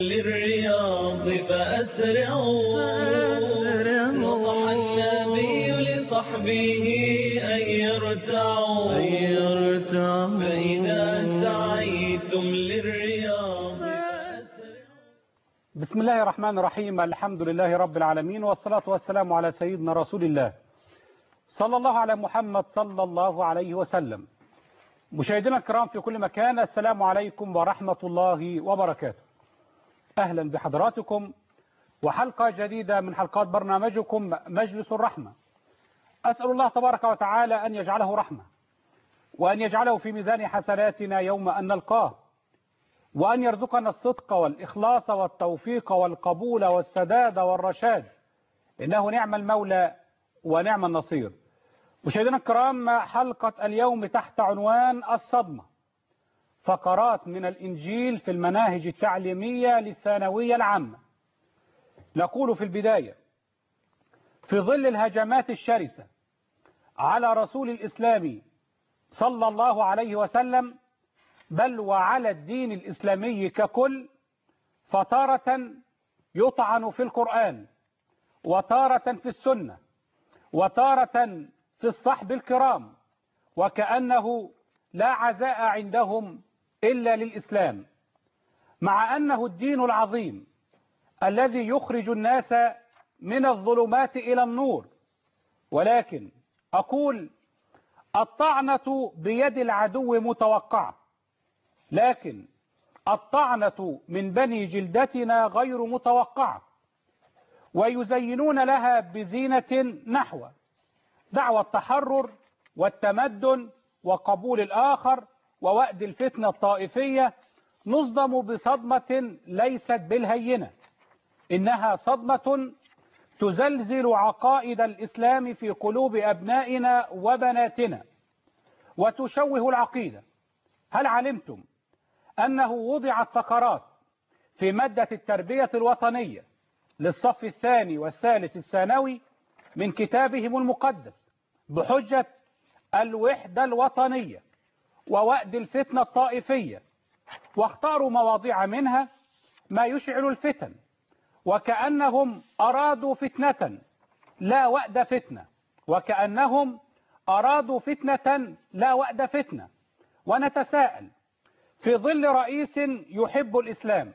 للرياض فأسرعوا نصح النبي لصحبه أن يرتعوا فإذا سعيتم للرياض فأسرعوا بسم الله الرحمن الرحيم الحمد لله رب العالمين والصلاة والسلام على سيدنا رسول الله صلى الله على محمد صلى الله عليه وسلم مشاهدينا الكرام في كل مكان السلام عليكم ورحمة الله وبركاته أهلا بحضراتكم وحلقة جديدة من حلقات برنامجكم مجلس الرحمة أسأل الله تبارك وتعالى أن يجعله رحمة وأن يجعله في ميزان حسناتنا يوم أن نلقاه وأن يرزقنا الصدق والإخلاص والتوفيق والقبول والسداد والرشاد إنه نعم المولى ونعم النصير مشاهدينا الكرام حلقة اليوم تحت عنوان الصدمة فقرات من الإنجيل في المناهج التعليمية للثانوية العامة نقول في البداية في ظل الهجمات الشرسة على رسول الإسلام صلى الله عليه وسلم بل وعلى الدين الإسلامي ككل فتارة يطعن في القرآن وتارة في السنة وتارة في الصحب الكرام وكأنه لا عزاء عندهم إلا للإسلام مع أنه الدين العظيم الذي يخرج الناس من الظلمات إلى النور ولكن أقول الطعنة بيد العدو متوقعة لكن الطعنة من بني جلدتنا غير متوقعة ويزينون لها بزينة نحو دعوى التحرر والتمدن وقبول الآخر ووأد الفتنة الطائفية نصدم بصدمة ليست بالهينة إنها صدمة تزلزل عقائد الإسلام في قلوب أبنائنا وبناتنا وتشوه العقيدة هل علمتم أنه وضعت فقرات في مادة التربية الوطنية للصف الثاني والثالث الثانوي من كتابهم المقدس بحجة الوحدة الوطنية ووأد الفتنة الطائفية واختاروا مواضيع منها ما يشعل الفتن وكأنهم أرادوا فتنة لا وأد فتنة وكأنهم أرادوا فتنة لا وأد فتنة ونتساءل في ظل رئيس يحب الإسلام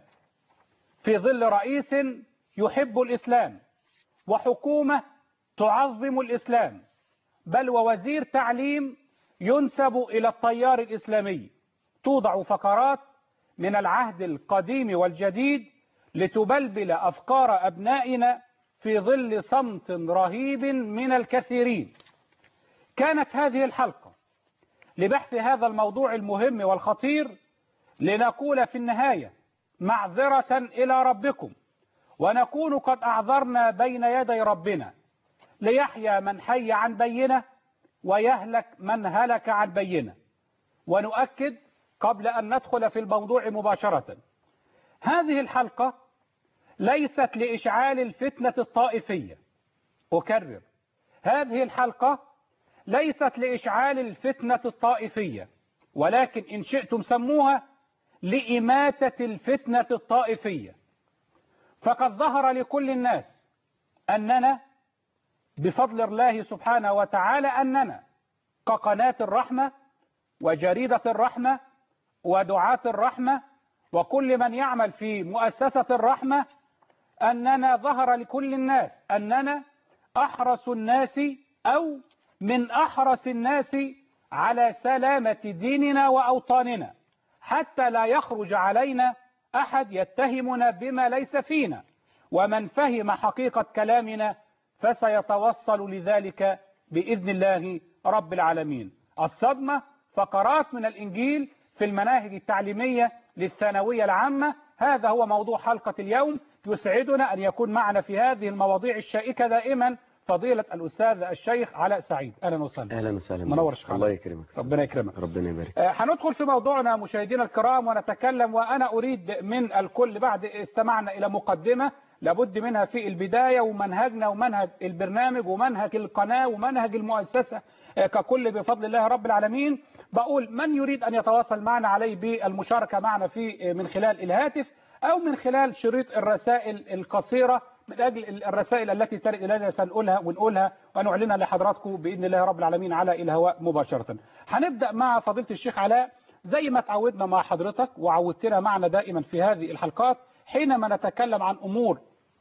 في ظل رئيس يحب الإسلام وحكومة تعظم الإسلام بل ووزير تعليم ينسب إلى التيار الإسلامي توضع فقرات من العهد القديم والجديد لتبلبل أفكار أبنائنا في ظل صمت رهيب من الكثيرين كانت هذه الحلقة لبحث هذا الموضوع المهم والخطير لنقول في النهاية معذرة إلى ربكم ونكون قد أعذرنا بين يدي ربنا ليحيى من حي عن بينه ويهلك من هلك عن بينه ونؤكد قبل أن ندخل في الموضوع مباشرة هذه الحلقة ليست لإشعال الفتنة الطائفية أكرر هذه الحلقة ليست لإشعال الفتنة الطائفية ولكن إن شئتم سموها لإماتة الفتنة الطائفية فقد ظهر لكل الناس أننا بفضل الله سبحانه وتعالى أننا كقناة الرحمة وجريدة الرحمة ودعاة الرحمة وكل من يعمل في مؤسسة الرحمة أننا ظهر لكل الناس أننا أحرص الناس أو من أحرص الناس على سلامة ديننا وأوطاننا حتى لا يخرج علينا أحد يتهمنا بما ليس فينا ومن فهم حقيقة كلامنا فسيتوصل لذلك بإذن الله رب العالمين الصدمة فقرات من الإنجيل في المناهج التعليمية للثانوية العامة هذا هو موضوع حلقة اليوم يسعدنا أن يكون معنا في هذه المواضيع الشائكة دائما فضيلة الأستاذ الشيخ علاء سعيد أهلا وسهلا اهلا وسهلا منور بك. شيخ الله علاء. يكرمك ربنا يكرمك ربنا يبارك آه، هندخل في موضوعنا مشاهدينا الكرام ونتكلم وأنا أريد من الكل بعد استمعنا إلى مقدمة لابد منها في البداية ومنهجنا ومنهج البرنامج ومنهج القناة ومنهج المؤسسة آه، ككل بفضل الله رب العالمين بقول من يريد أن يتواصل معنا عليه بالمشاركة معنا في آه، من خلال الهاتف أو من خلال شريط الرسائل القصيرة من أجل الرسائل التي ترد إلينا سنقولها ونقولها ونعلنها لحضراتكم بإذن الله رب العالمين على الهواء مباشرة هنبدأ مع فضيلة الشيخ علاء زي ما تعودنا مع حضرتك وعودتنا معنا دائما في هذه الحلقات حينما نتكلم عن أمور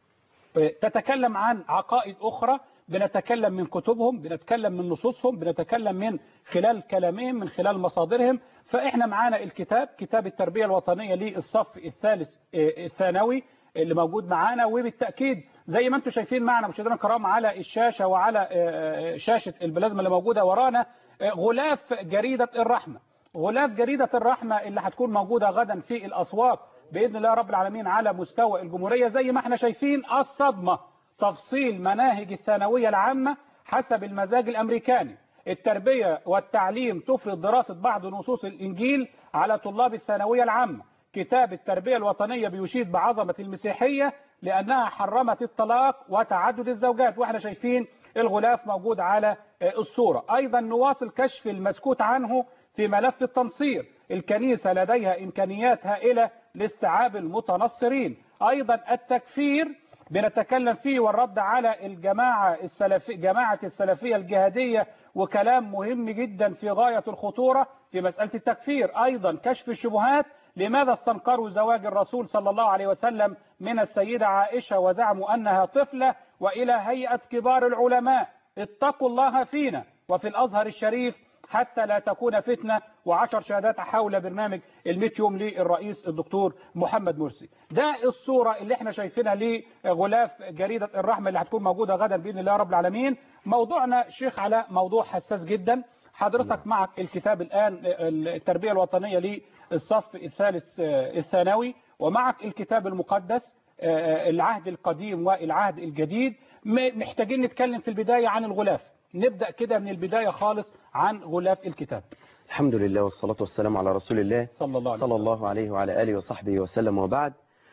تتكلم عن عقائد أخرى بنتكلم من كتبهم بنتكلم من نصوصهم بنتكلم من خلال كلامهم من خلال مصادرهم فإحنا معانا الكتاب كتاب التربية الوطنية للصف الثالث الثانوي اللي موجود معانا وبالتأكيد زي ما انتم شايفين معنا مشاهدينا الكرام على الشاشة وعلى شاشة البلازما اللي موجودة ورانا غلاف جريدة الرحمة غلاف جريدة الرحمة اللي هتكون موجودة غدا في الأسواق بإذن الله رب العالمين على مستوى الجمهورية زي ما احنا شايفين الصدمة تفصيل مناهج الثانوية العامة حسب المزاج الأمريكاني التربية والتعليم تفرض دراسة بعض نصوص الإنجيل على طلاب الثانوية العامة كتاب التربية الوطنية بيشيد بعظمة المسيحية لأنها حرمت الطلاق وتعدد الزوجات واحنا شايفين الغلاف موجود على الصورة أيضا نواصل كشف المسكوت عنه في ملف التنصير الكنيسة لديها إمكانيات هائلة لاستيعاب المتنصرين أيضا التكفير بنتكلم فيه والرد على الجماعة السلفي جماعة السلفية الجهادية وكلام مهم جدا في غاية الخطورة في مسألة التكفير أيضا كشف الشبهات لماذا استنكروا زواج الرسول صلى الله عليه وسلم من السيدة عائشة وزعموا أنها طفلة وإلى هيئة كبار العلماء اتقوا الله فينا وفي الأزهر الشريف حتى لا تكون فتنة وعشر شهادات حول برنامج الميت يوم للرئيس الدكتور محمد مرسي ده الصورة اللي احنا شايفينها لغلاف جريدة الرحمة اللي هتكون موجودة غدا بإذن الله رب العالمين موضوعنا شيخ علاء موضوع حساس جدا حضرتك معك الكتاب الآن التربية الوطنية للصف الثالث الثانوي ومعك الكتاب المقدس العهد القديم والعهد الجديد محتاجين نتكلم في البداية عن الغلاف نبدأ كده من البداية خالص عن غلاف الكتاب الحمد لله والصلاة والسلام على رسول الله صلى الله عليه, صلى الله عليه وعلى آله وصحبه وسلم وبعد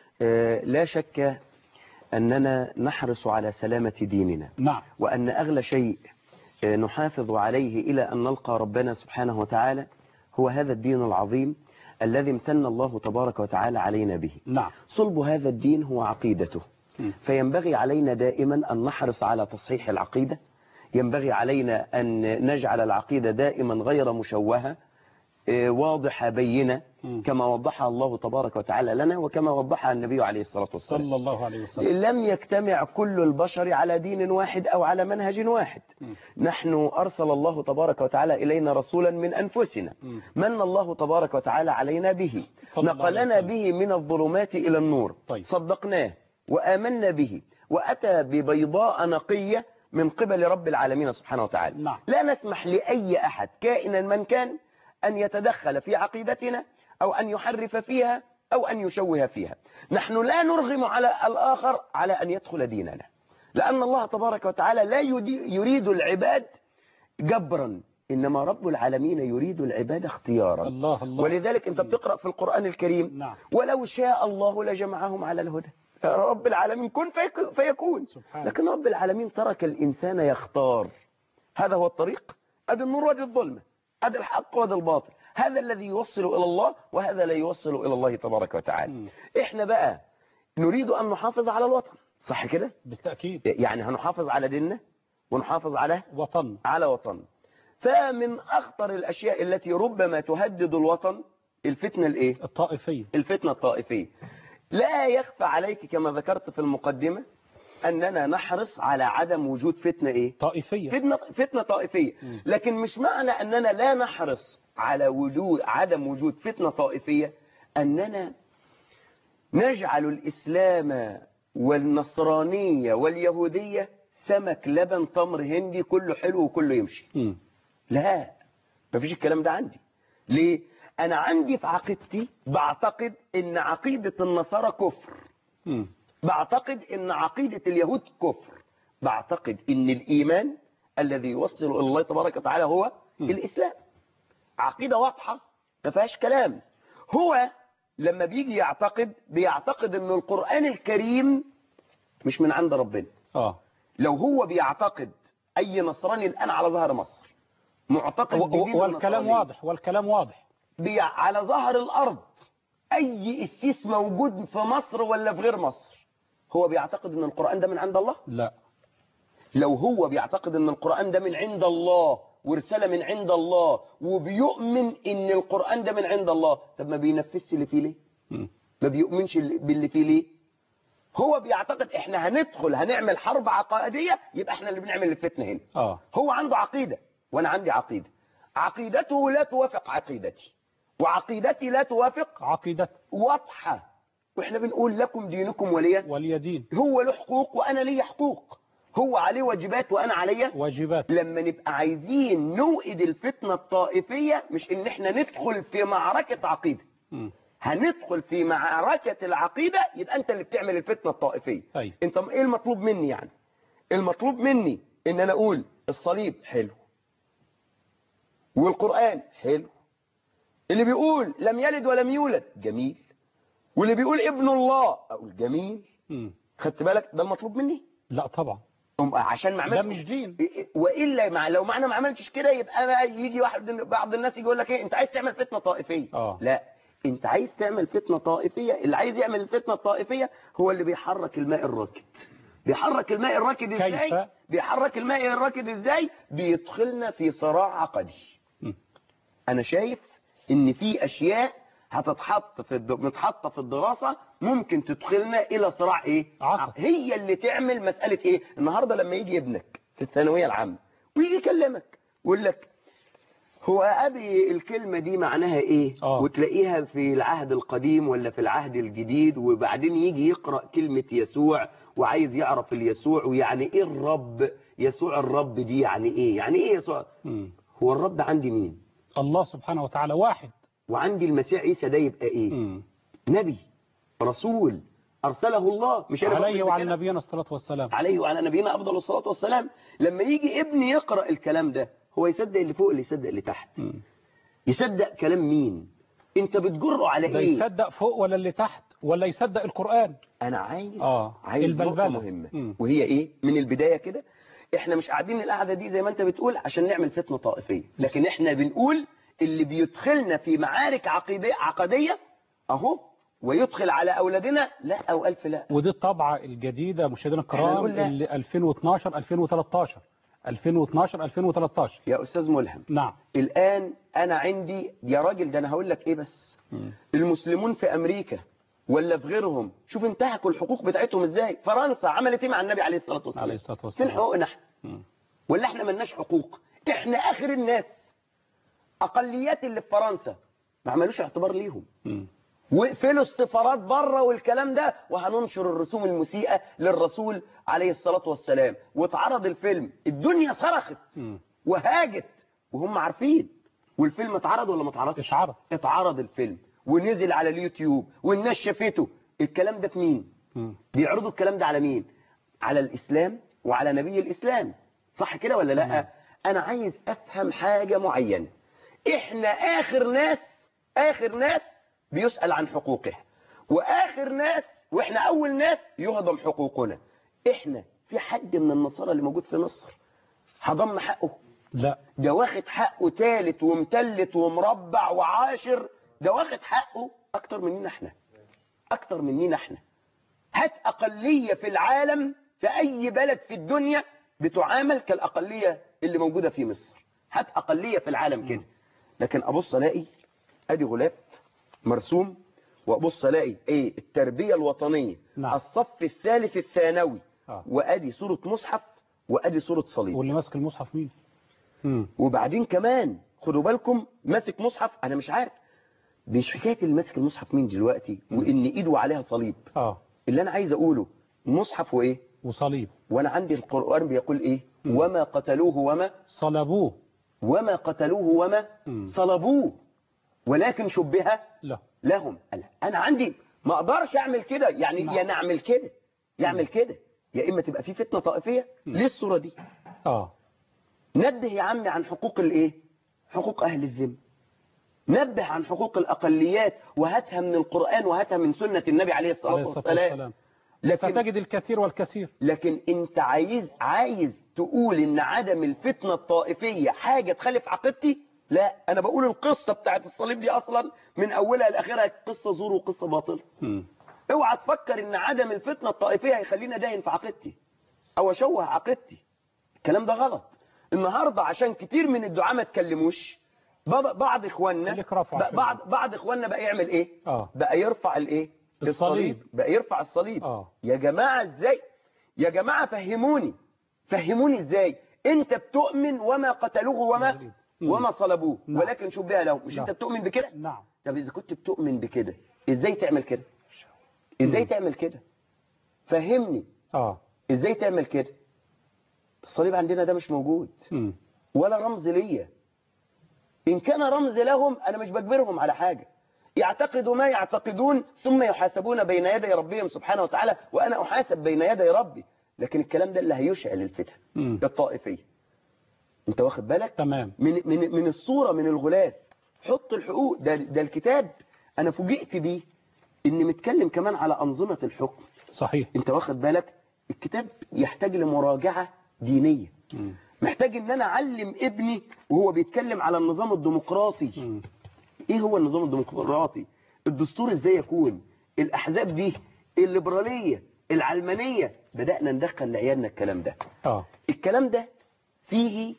لا شك أننا نحرص على سلامة ديننا نعم وأن أغلى شيء نحافظ عليه إلى أن نلقى ربنا سبحانه وتعالى هو هذا الدين العظيم الذي امتن الله تبارك وتعالى علينا به نعم صلب هذا الدين هو عقيدته فينبغي علينا دائما أن نحرص على تصحيح العقيدة ينبغي علينا أن نجعل العقيدة دائما غير مشوهة واضحة بينة كما وضحها الله تبارك وتعالى لنا وكما وضحها النبي عليه الصلاة والسلام صلى الله عليه وسلم لم يجتمع كل البشر على دين واحد أو على منهج واحد نحن أرسل الله تبارك وتعالى إلينا رسولا من أنفسنا من الله تبارك وتعالى علينا به نقلنا به من الظلمات إلى النور طيب. صدقناه وآمنا به وأتى ببيضاء نقية من قبل رب العالمين سبحانه وتعالى نعم. لا نسمح لأي أحد كائنا من كان أن يتدخل في عقيدتنا أو أن يحرف فيها أو أن يشوه فيها نحن لا نرغم على الآخر على أن يدخل ديننا لأن الله تبارك وتعالى لا يريد العباد جبرا إنما رب العالمين يريد العباد اختيارا الله الله ولذلك أنت بتقرأ في القرآن الكريم نعم. ولو شاء الله لجمعهم على الهدى رب العالمين كن فيك- فيكون سبحانه. لكن رب العالمين ترك الإنسان يختار هذا هو الطريق هذا النور وهذه الظلمة هذا الحق وهذا الباطل هذا الذي يوصل إلى الله وهذا لا يوصل إلى الله تبارك وتعالى مم. إحنا بقى نريد أن نحافظ على الوطن صح كده بالتأكيد يعني هنحافظ على ديننا ونحافظ على وطن على وطن فمن أخطر الأشياء التي ربما تهدد الوطن الفتنة الإيه الطائفية الفتنة الطائفية لا يخفى عليك كما ذكرت في المقدمة أننا نحرص على عدم وجود فتنة إيه طائفية فتنة, فتنة طائفية لكن مش معنى أننا لا نحرص على وجود عدم وجود فتنة طائفية أننا نجعل الإسلام والنصرانية واليهودية سمك لبن تمر هندي كله حلو وكله يمشي مم. لا مفيش الكلام ده عندي ليه أنا عندي في عقيدتي بعتقد أن عقيدة النصارى كفر مم. بعتقد ان عقيدة اليهود كفر بعتقد ان الايمان الذي يوصل الى الله تبارك وتعالى هو الاسلام عقيدة واضحة ما فيهاش كلام هو لما بيجي يعتقد بيعتقد ان القرآن الكريم مش من عند ربنا اه لو هو بيعتقد اي نصراني الان على ظهر مصر معتقد و- بدين و- والكلام النصرانية. واضح والكلام واضح بي على ظهر الأرض اي قسيس موجود في مصر ولا في غير مصر هو بيعتقد ان القرآن ده من عند الله لا لو هو بيعتقد ان القرآن ده من عند الله ورسالة من عند الله وبيؤمن ان القرآن ده من عند الله طب ما بينفذش اللي فيه ليه مم. ما بيؤمنش اللي- باللي فيه ليه هو بيعتقد احنا هندخل هنعمل حرب عقائدية يبقى احنا اللي بنعمل الفتنة هنا اه هو عنده عقيدة وانا عندي عقيدة عقيدته لا توافق عقيدتي وعقيدتي لا توافق عقيدة واضحة واحنا بنقول لكم دينكم ولي ولي دين هو له حقوق وانا لي حقوق هو عليه واجبات وانا عليا واجبات لما نبقى عايزين نوقد الفتنة الطائفية مش ان احنا ندخل في معركة عقيدة مم. هندخل في معركة العقيدة يبقى انت اللي بتعمل الفتنة الطائفية طيب. انت ايه المطلوب مني يعني المطلوب مني ان انا اقول الصليب حلو والقرآن حلو اللي بيقول لم يلد ولم يولد جميل واللي بيقول ابن الله اقول جميل مم. خدت بالك ده المطلوب مني لا طبعا أم- عشان ما ده عملتش مش دين والا مع لو معنى ما عملتش كده يبقى بقى يجي واحد بعض الناس يجي يقول لك ايه انت عايز تعمل فتنه طائفيه آه. لا انت عايز تعمل فتنه طائفيه اللي عايز يعمل الفتنه الطائفيه هو اللي بيحرك الماء الراكد بيحرك الماء الراكد ازاي كيف؟ بيحرك الماء الراكد ازاي بيدخلنا في صراع عقدي مم. انا شايف ان في اشياء هتتحط في الد... متحطه في الدراسه ممكن تدخلنا الى صراع ايه عقد. هي اللي تعمل مساله ايه النهارده لما يجي ابنك في الثانويه العامه ويجي يكلمك ويقول لك هو ابي الكلمه دي معناها ايه آه. وتلاقيها في العهد القديم ولا في العهد الجديد وبعدين يجي يقرا كلمه يسوع وعايز يعرف اليسوع ويعني ايه الرب يسوع الرب دي يعني ايه يعني ايه يسوع مم. هو الرب عندي مين الله سبحانه وتعالى واحد وعندي المسيح عيسى ده يبقى ايه مم. نبي رسول ارسله الله مش انا عليه بقول وعلى كده؟ نبينا الصلاة والسلام عليه وعلى نبينا افضل الصلاه والسلام لما يجي ابني يقرا الكلام ده هو يصدق اللي فوق اللي يصدق اللي تحت مم. يصدق كلام مين انت بتجره على ده ايه يصدق فوق ولا اللي تحت ولا يصدق القرآن انا عايز آه، عايز البلبلة. نقطه مهمه مم. وهي ايه من البدايه كده احنا مش قاعدين القعده دي زي ما انت بتقول عشان نعمل فتنه طائفيه لكن احنا بنقول اللي بيدخلنا في معارك عقيديه عقديه اهو ويدخل على اولادنا لا او الف لا ودي الطبعة الجديدة مشاهدينا إحنا الكرام نقول لا. اللي 2012 2013 2012 2013 يا استاذ ملهم نعم الان انا عندي يا راجل ده انا هقول لك ايه بس المسلمون في امريكا ولا في غيرهم شوف انتهكوا الحقوق بتاعتهم ازاي فرنسا عملت ايه مع النبي عليه الصلاه والسلام عليه الصلاة فين والسلام حقوقنا احنا مم. ولا احنا ملناش حقوق احنا اخر الناس اقليات اللي في فرنسا ما عملوش اعتبار ليهم مم. وقفلوا السفارات بره والكلام ده وهننشر الرسوم المسيئة للرسول عليه الصلاة والسلام واتعرض الفيلم الدنيا صرخت مم. وهاجت وهم عارفين والفيلم اتعرض ولا ما اتعرضش اتعرض. اتعرض الفيلم ونزل على اليوتيوب والناس شافته الكلام ده في مين مم. بيعرضوا الكلام ده على مين على الإسلام وعلى نبي الإسلام صح كده ولا لا أنا عايز أفهم حاجة معينة إحنا آخر ناس آخر ناس بيسأل عن حقوقه وآخر ناس وإحنا أول ناس يهضم حقوقنا إحنا في حد من النصارى اللي موجود في مصر هضم حقه لا ده واخد حقه تالت ومتلت ومربع وعاشر ده واخد حقه أكتر مننا إحنا أكتر مننا إحنا هات أقلية في العالم في أي بلد في الدنيا بتعامل كالأقلية اللي موجودة في مصر هات أقلية في العالم كده لكن أبص ألاقي أدي غلاف مرسوم وأبص ألاقي إيه التربية الوطنية نعم. الصف الثالث الثانوي آه. وأدي صورة مصحف وأدي صورة صليب واللي ماسك المصحف مين مم. وبعدين كمان خدوا بالكم ماسك مصحف أنا مش عارف مش حكاية اللي ماسك المصحف مين دلوقتي وإن إيده عليها صليب اه اللي أنا عايز أقوله مصحف وإيه وصليب وانا عندي القرآن بيقول ايه وما قتلوه وما صلبوه وما قتلوه وما مم. صلبوه ولكن شبه لا لهم قال انا عندي ما اقدرش اعمل كده يعني نعم. يا نعمل كده يعمل كده يا اما تبقى في فتنة طائفية ليه الصورة دي اه نبه يا عمي عن حقوق الايه حقوق اهل الذمه نبه عن حقوق الاقليات وهاتها من القرآن وهاتها من سنة النبي عليه الصلاة عليه الصلاة والسلام والسلام لكن ستجد الكثير والكثير لكن انت عايز عايز تقول ان عدم الفتنة الطائفية حاجة تخالف عقيدتي لا انا بقول القصة بتاعت الصليب دي اصلا من اولها لاخرها قصه زور وقصه باطله مم. اوعى تفكر ان عدم الفتنه الطائفيه هيخليني داين في عقيدتي او اشوه عقيدتي الكلام ده غلط النهارده عشان كتير من الدعاة ما اتكلموش بابا- بعض اخواننا خليك رافع بقى- عشان- بعض بعض اخواننا بقى يعمل ايه اه بقى يرفع الايه الصليب. بقى يرفع الصليب اه يا جماعه ازاي يا جماعه فهموني فهموني ازاي انت بتؤمن وما قتلوه وما مم. وما صلبوه نعم. ولكن شبه له مش نعم. انت بتؤمن بكده نعم طب اذا كنت بتؤمن بكده ازاي تعمل كده ازاي مم. تعمل كده فهمني اه ازاي تعمل كده الصليب عندنا ده مش موجود مم. ولا رمز ليا ان كان رمز لهم انا مش بجبرهم على حاجة يعتقدوا ما يعتقدون ثم يحاسبون بين يدي ربهم سبحانه وتعالى وانا احاسب بين يدي ربي لكن الكلام ده اللي هيشعل الفتن مم. الطائفية انت واخد بالك تمام من من من الصورة من الغلاف حط الحقوق ده ده الكتاب انا فوجئت بيه ان متكلم كمان على انظمة الحكم صحيح انت واخد بالك الكتاب يحتاج لمراجعة دينية مم. محتاج ان انا اعلم ابني وهو بيتكلم على النظام الديمقراطي مم. ايه هو النظام الديمقراطي الدستور ازاي يكون الاحزاب دي الليبرالية العلمانية بدأنا ندخل لعيالنا الكلام ده اه الكلام ده فيه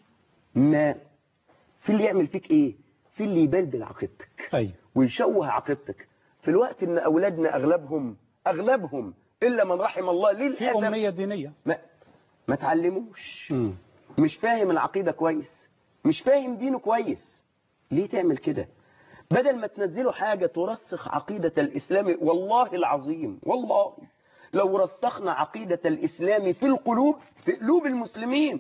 ما في اللي يعمل فيك ايه في اللي يبلبل عقيدتك ايوه ويشوه عقيدتك في الوقت ان اولادنا اغلبهم اغلبهم الا من رحم الله في للاسف اميه دينيه ما, ما تعلموش مم. مش فاهم العقيدة كويس مش فاهم دينه كويس ليه تعمل كده بدل ما تنزلوا حاجة ترسخ عقيدة الإسلام والله العظيم والله لو رسخنا عقيدة الإسلام في القلوب في قلوب المسلمين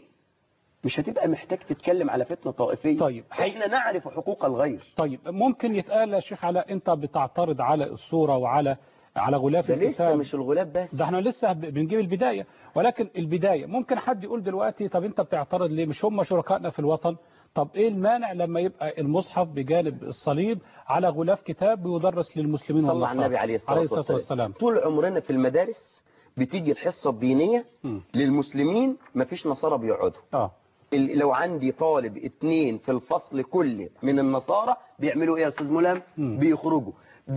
مش هتبقى محتاج تتكلم على فتنة طائفية طيب، حي- احنا نعرف حقوق الغير طيب ممكن يتقال يا شيخ على انت بتعترض على الصوره وعلى على غلاف ده لسه الكتاب مش الغلاف بس ده احنا لسه ب- بنجيب البداية ولكن البداية ممكن حد يقول دلوقتي طب انت بتعترض ليه مش هم شركائنا في الوطن طب ايه المانع لما يبقى المصحف بجانب الصليب على غلاف كتاب بيدرس للمسلمين صلى على والنصارى النبي عليه الصلاة, عليه الصلاة والسلام طول عمرنا في المدارس بتيجي الحصة الدينية مم. للمسلمين مفيش نصارى بيقعدوا اه ال- لو عندي طالب اتنين في الفصل كله من النصارى بيعملوا ايه يا استاذ ملهم مم. بيخرجوا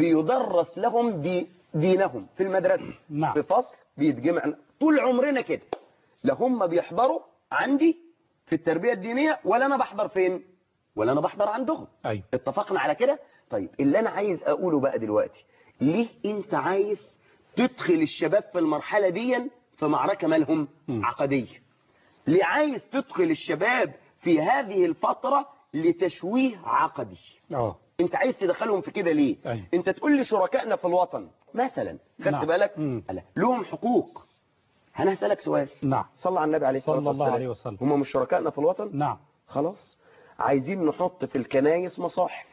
بيدرس لهم دي دينهم في المدرسة نعم. في فصل بيتجمع طول عمرنا كده لا هم بيحضروا عندي في التربية الدينية ولا انا بحضر فين ولا انا بحضر عندهم ايوه اتفقنا على كده طيب اللي انا عايز اقوله بقى دلوقتي ليه انت عايز تدخل الشباب في المرحلة دي في معركة مالهم مم. عقدية ليه عايز تدخل الشباب في هذه الفترة لتشويه عقدي اه انت عايز تدخلهم في كده ليه أيوة. انت تقول لي شركائنا في الوطن مثلا خدت نعم. بالك مم. لا لهم حقوق انا هسألك سؤال نعم صلى على النبي عليه الصلاة صلى الله والسلام عليه وسلم. هم مش شركائنا في الوطن نعم خلاص عايزين نحط في الكنايس مصاحف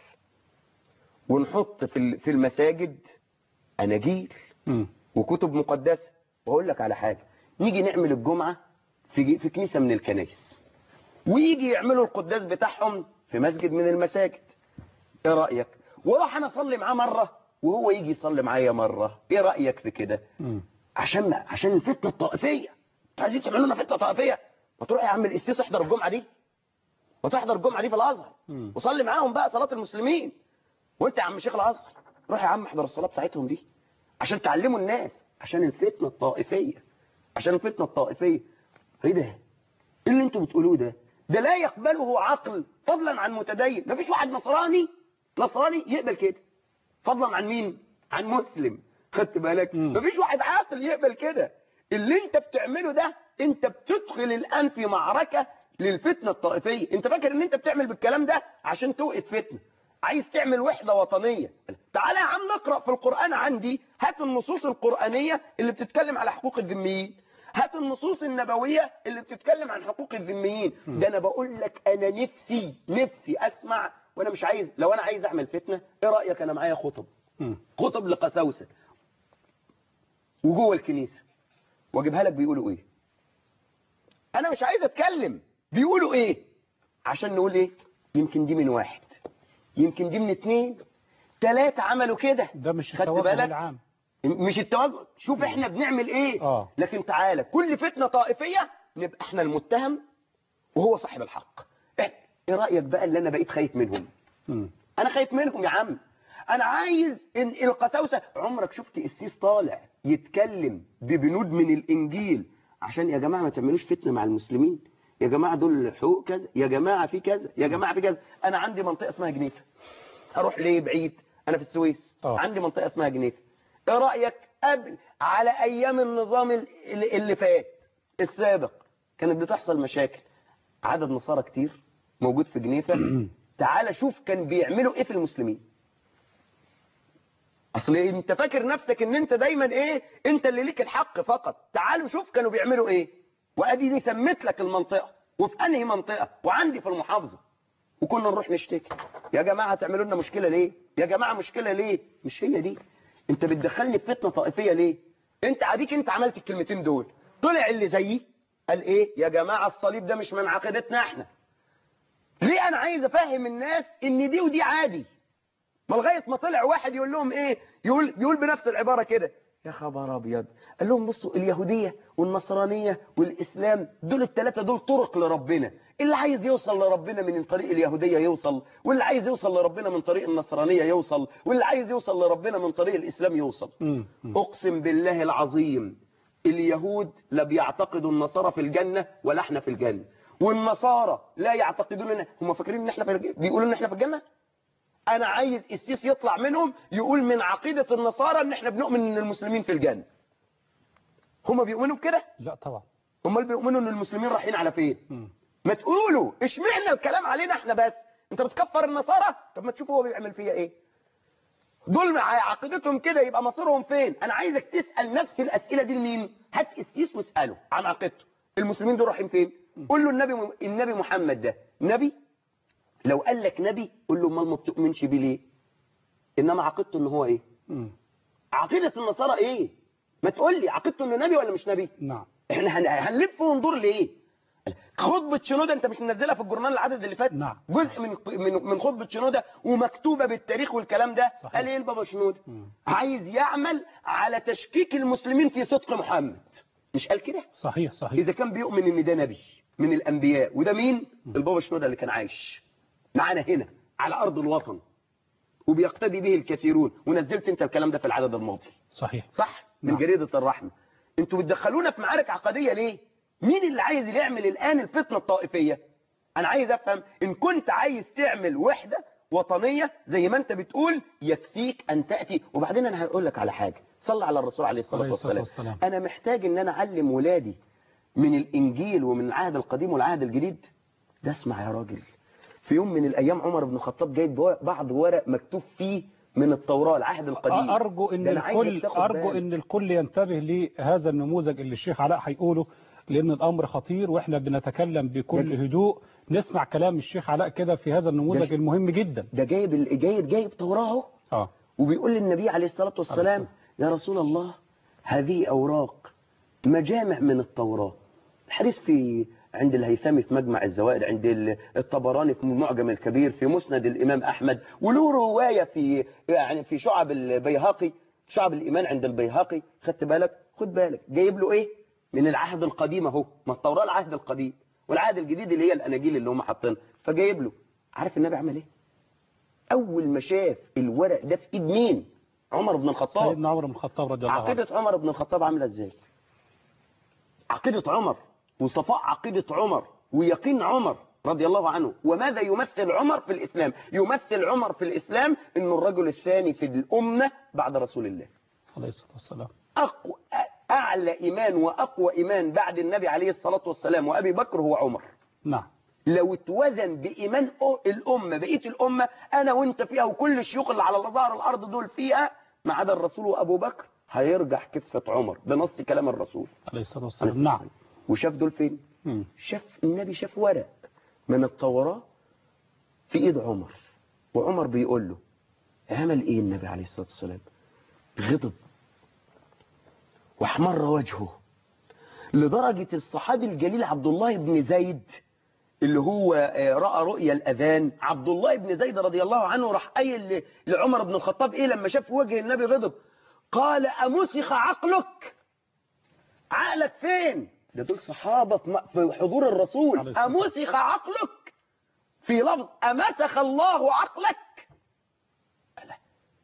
ونحط في ال- في المساجد اناجيل مم. وكتب مقدسة واقول لك على حاجة نيجي نعمل الجمعة في في كنيسة من الكنائس ويجي يعملوا القداس بتاعهم في مسجد من المساجد ايه رأيك واروح انا اصلي معاه مرة وهو يجي يصلي معايا مرة ايه رأيك في كده مم. عشان ما عشان الفتنة الطائفية انتوا عايزين تعملوا لنا فتنة طائفية ما تروح يا عم القسيس احضر الجمعة دي وتحضر الجمعة دي في الازهر مم. وصلي معاهم بقى صلاة المسلمين وانت يا عم شيخ الازهر روح يا عم احضر الصلاة بتاعتهم دي عشان تعلموا الناس عشان الفتنة الطائفية عشان الفتنة الطائفية ايه ده ايه اللي انتوا بتقولوه ده ده لا يقبله عقل فضلا عن متدين مفيش واحد نصراني نصراني يقبل كده فضلا عن مين عن مسلم خدت بالك مم. مفيش واحد عاقل يقبل كده اللي انت بتعمله ده انت بتدخل الان في معركة للفتنة الطائفية انت فاكر ان انت بتعمل بالكلام ده عشان توقف فتنة عايز تعمل وحدة وطنية تعالى يا عم نقرأ في القرآن عندي هات النصوص القرآنية اللي بتتكلم على حقوق الذميين هات النصوص النبوية اللي بتتكلم عن حقوق الذميين ده انا بقول لك انا نفسي نفسي اسمع وانا مش عايز لو انا عايز اعمل فتنة ايه رأيك انا معايا خطب مم. خطب لقساوسة وجوه الكنيسة واجيبها لك بيقولوا ايه انا مش عايز اتكلم بيقولوا ايه عشان نقول ايه يمكن دي من واحد يمكن دي من اتنين تلاتة عملوا كده ده مش خدت التوجه بالك؟ العام مش التوجه شوف احنا بنعمل ايه آه. لكن تعالى كل فتنة طائفية نبقى احنا المتهم وهو صاحب الحق ايه إيه رأيك بقى اللي انا بقيت خايف منهم مم. انا خايف منهم يا عم انا عايز إن القساوسه عمرك شفت السيس طالع يتكلم ببنود من الانجيل عشان يا جماعه ما تعملوش فتنه مع المسلمين يا جماعه دول حقوق كذا يا جماعه في كذا يا جماعه في كذا انا عندي منطقه اسمها جنيفه هروح ليه بعيد انا في السويس آه. عندي منطقه اسمها جنيفه ايه رايك قبل على ايام النظام ال- اللي اللي فات السابق كانت بتحصل مشاكل عدد نصارى كتير موجود في جنيفه تعال شوف كان بيعملوا ايه في المسلمين اصل انت فاكر نفسك ان انت دايما ايه انت اللي ليك الحق فقط تعالوا شوف كانوا بيعملوا ايه وادي دي سميت لك المنطقه وفي انهي منطقه وعندي في المحافظه وكنا نروح نشتكي يا جماعه تعملوا لنا مشكله ليه يا جماعه مشكله ليه مش هي دي انت بتدخلني في فتنه طائفيه ليه انت عاديك انت عملت الكلمتين دول طلع اللي زيي قال ايه يا جماعه الصليب ده مش من عقيدتنا احنا ليه انا عايز افهم الناس ان دي ودي عادي ما لغايه ما طلع واحد يقول لهم ايه يقول يقول بنفس العباره كده يا خبر ابيض قال لهم بصوا اليهوديه والنصرانيه والاسلام دول الثلاثه دول طرق لربنا اللي عايز يوصل لربنا من طريق اليهوديه يوصل واللي عايز يوصل لربنا من طريق النصرانيه يوصل واللي عايز يوصل لربنا من طريق الاسلام يوصل مم. مم. اقسم بالله العظيم اليهود لا بيعتقدوا النصارى في الجنه ولا احنا في الجنه والنصارى لا يعتقدون ان هم فاكرين ان احنا في الج- بيقولوا ان احنا في الجنه انا عايز السيس يطلع منهم يقول من عقيدة النصارى ان احنا بنؤمن ان المسلمين في الجنة هم بيؤمنوا بكده لا طبعا هم اللي بيؤمنوا ان المسلمين رايحين على فين مم. ما تقولوا اشمعنى الكلام علينا احنا بس انت بتكفر النصارى طب ما تشوف هو بيعمل فيها ايه دول مع عقيدتهم كده يبقى مصيرهم فين انا عايزك تسال نفس الاسئله دي لمين هات السيس واساله عن عقيدته المسلمين دول رايحين فين قول له النبي النبي محمد ده نبي لو قال لك نبي قول له امال ما بتؤمنش بيه ليه انما عقيدته ان هو ايه مم. عقيده النصارى ايه ما تقول لي عقيدته انه نبي ولا مش نبي نعم احنا هن- هنلف وندور ليه خطبة شنودة انت مش منزلها في الجورنال العدد اللي فات نعم. جزء من من من خطبة شنودة ومكتوبة بالتاريخ والكلام ده صحيح. قال ايه البابا شنودة مم. عايز يعمل على تشكيك المسلمين في صدق محمد مش قال كده صحيح صحيح اذا كان بيؤمن ان ده نبي من الانبياء وده مين البابا شنودة اللي كان عايش معانا هنا على ارض الوطن وبيقتدي به الكثيرون ونزلت انت الكلام ده في العدد الماضي صحيح صح من نعم. جريدة الرحمة انتوا بتدخلونا في معارك عقدية ليه مين اللي عايز يعمل الآن الفتنة الطائفية انا عايز افهم ان كنت عايز تعمل وحدة وطنية زي ما انت بتقول يكفيك ان تأتي وبعدين انا هقول لك على حاجة صلى على الرسول عليه الصلاة عليه الصلاة والسلام والسلام. انا محتاج ان انا اعلم ولادي من الانجيل ومن العهد القديم والعهد الجديد ده اسمع يا راجل في يوم من الايام عمر بن الخطاب جايب بعض ورق مكتوب فيه من التوراة العهد القديم أرجو إن ده أنا عايزك الكل تاخد أرجو بالك. إن الكل ينتبه لهذا النموذج اللي الشيخ علاء هيقوله لأن الأمر خطير وإحنا بنتكلم بكل ده- هدوء نسمع كلام الشيخ علاء كده في هذا النموذج ده- المهم جدا ده جايب ال- جايب جايب توراة اهو آه وبيقول للنبي عليه الصلاة والسلام يا رسول الله هذه أوراق مجامع من التوراة الحديث في عند الهيثمي في مجمع الزوائد عند ال- الطبراني في المعجم الكبير في مسند الإمام أحمد وله رواية في يعني في شعب البيهقي شعب الإيمان عند البيهقي خدت بالك خد بالك جايب له إيه من العهد القديم أهو ما التوراة العهد القديم والعهد الجديد اللي هي الأناجيل اللي هم حاطينها فجايب له عارف النبي عمل إيه أول ما شاف الورق ده في إيد مين عمر بن الخطاب سيدنا عمر بن الخطاب رضي الله عنه عقيدة عمر بن الخطاب عاملة ازاي عقيدة عمر وصفاء عقيدة عمر ويقين عمر رضي الله عنه وماذا يمثل عمر في الإسلام يمثل عمر في الإسلام إنه الرجل الثاني في الأمة بعد رسول الله عليه الصلاة والسلام أقوى أعلى إيمان وأقوى إيمان بعد النبي عليه الصلاة والسلام وأبي بكر هو عمر نعم لو اتوزن بإيمان أو- الأمة بقية الأمة أنا وأنت فيها وكل الشيوخ اللي على ظهر الأرض دول فيها ما عدا الرسول وأبو بكر هيرجح كفة عمر بنص كلام الرسول عليه الصلاة عليه والسلام الصلاة نعم والسلام. وشاف دول فين مم. شاف النبي شاف ورق من التوراة في ايد عمر وعمر بيقول له عمل ايه النبي عليه الصلاة والسلام غضب واحمر وجهه لدرجة الصحابي الجليل عبد الله بن زيد اللي هو آه، رأى رؤيا الأذان عبد الله بن زيد رضي الله عنه راح قايل ل- لعمر بن الخطاب إيه لما شاف وجه النبي غضب قال أمسخ عقلك عقلك فين ده دول صحابة في م- في حضور عليه الرسول الصلاة أمسخ عقلك في لفظ أمسخ الله عقلك ألا.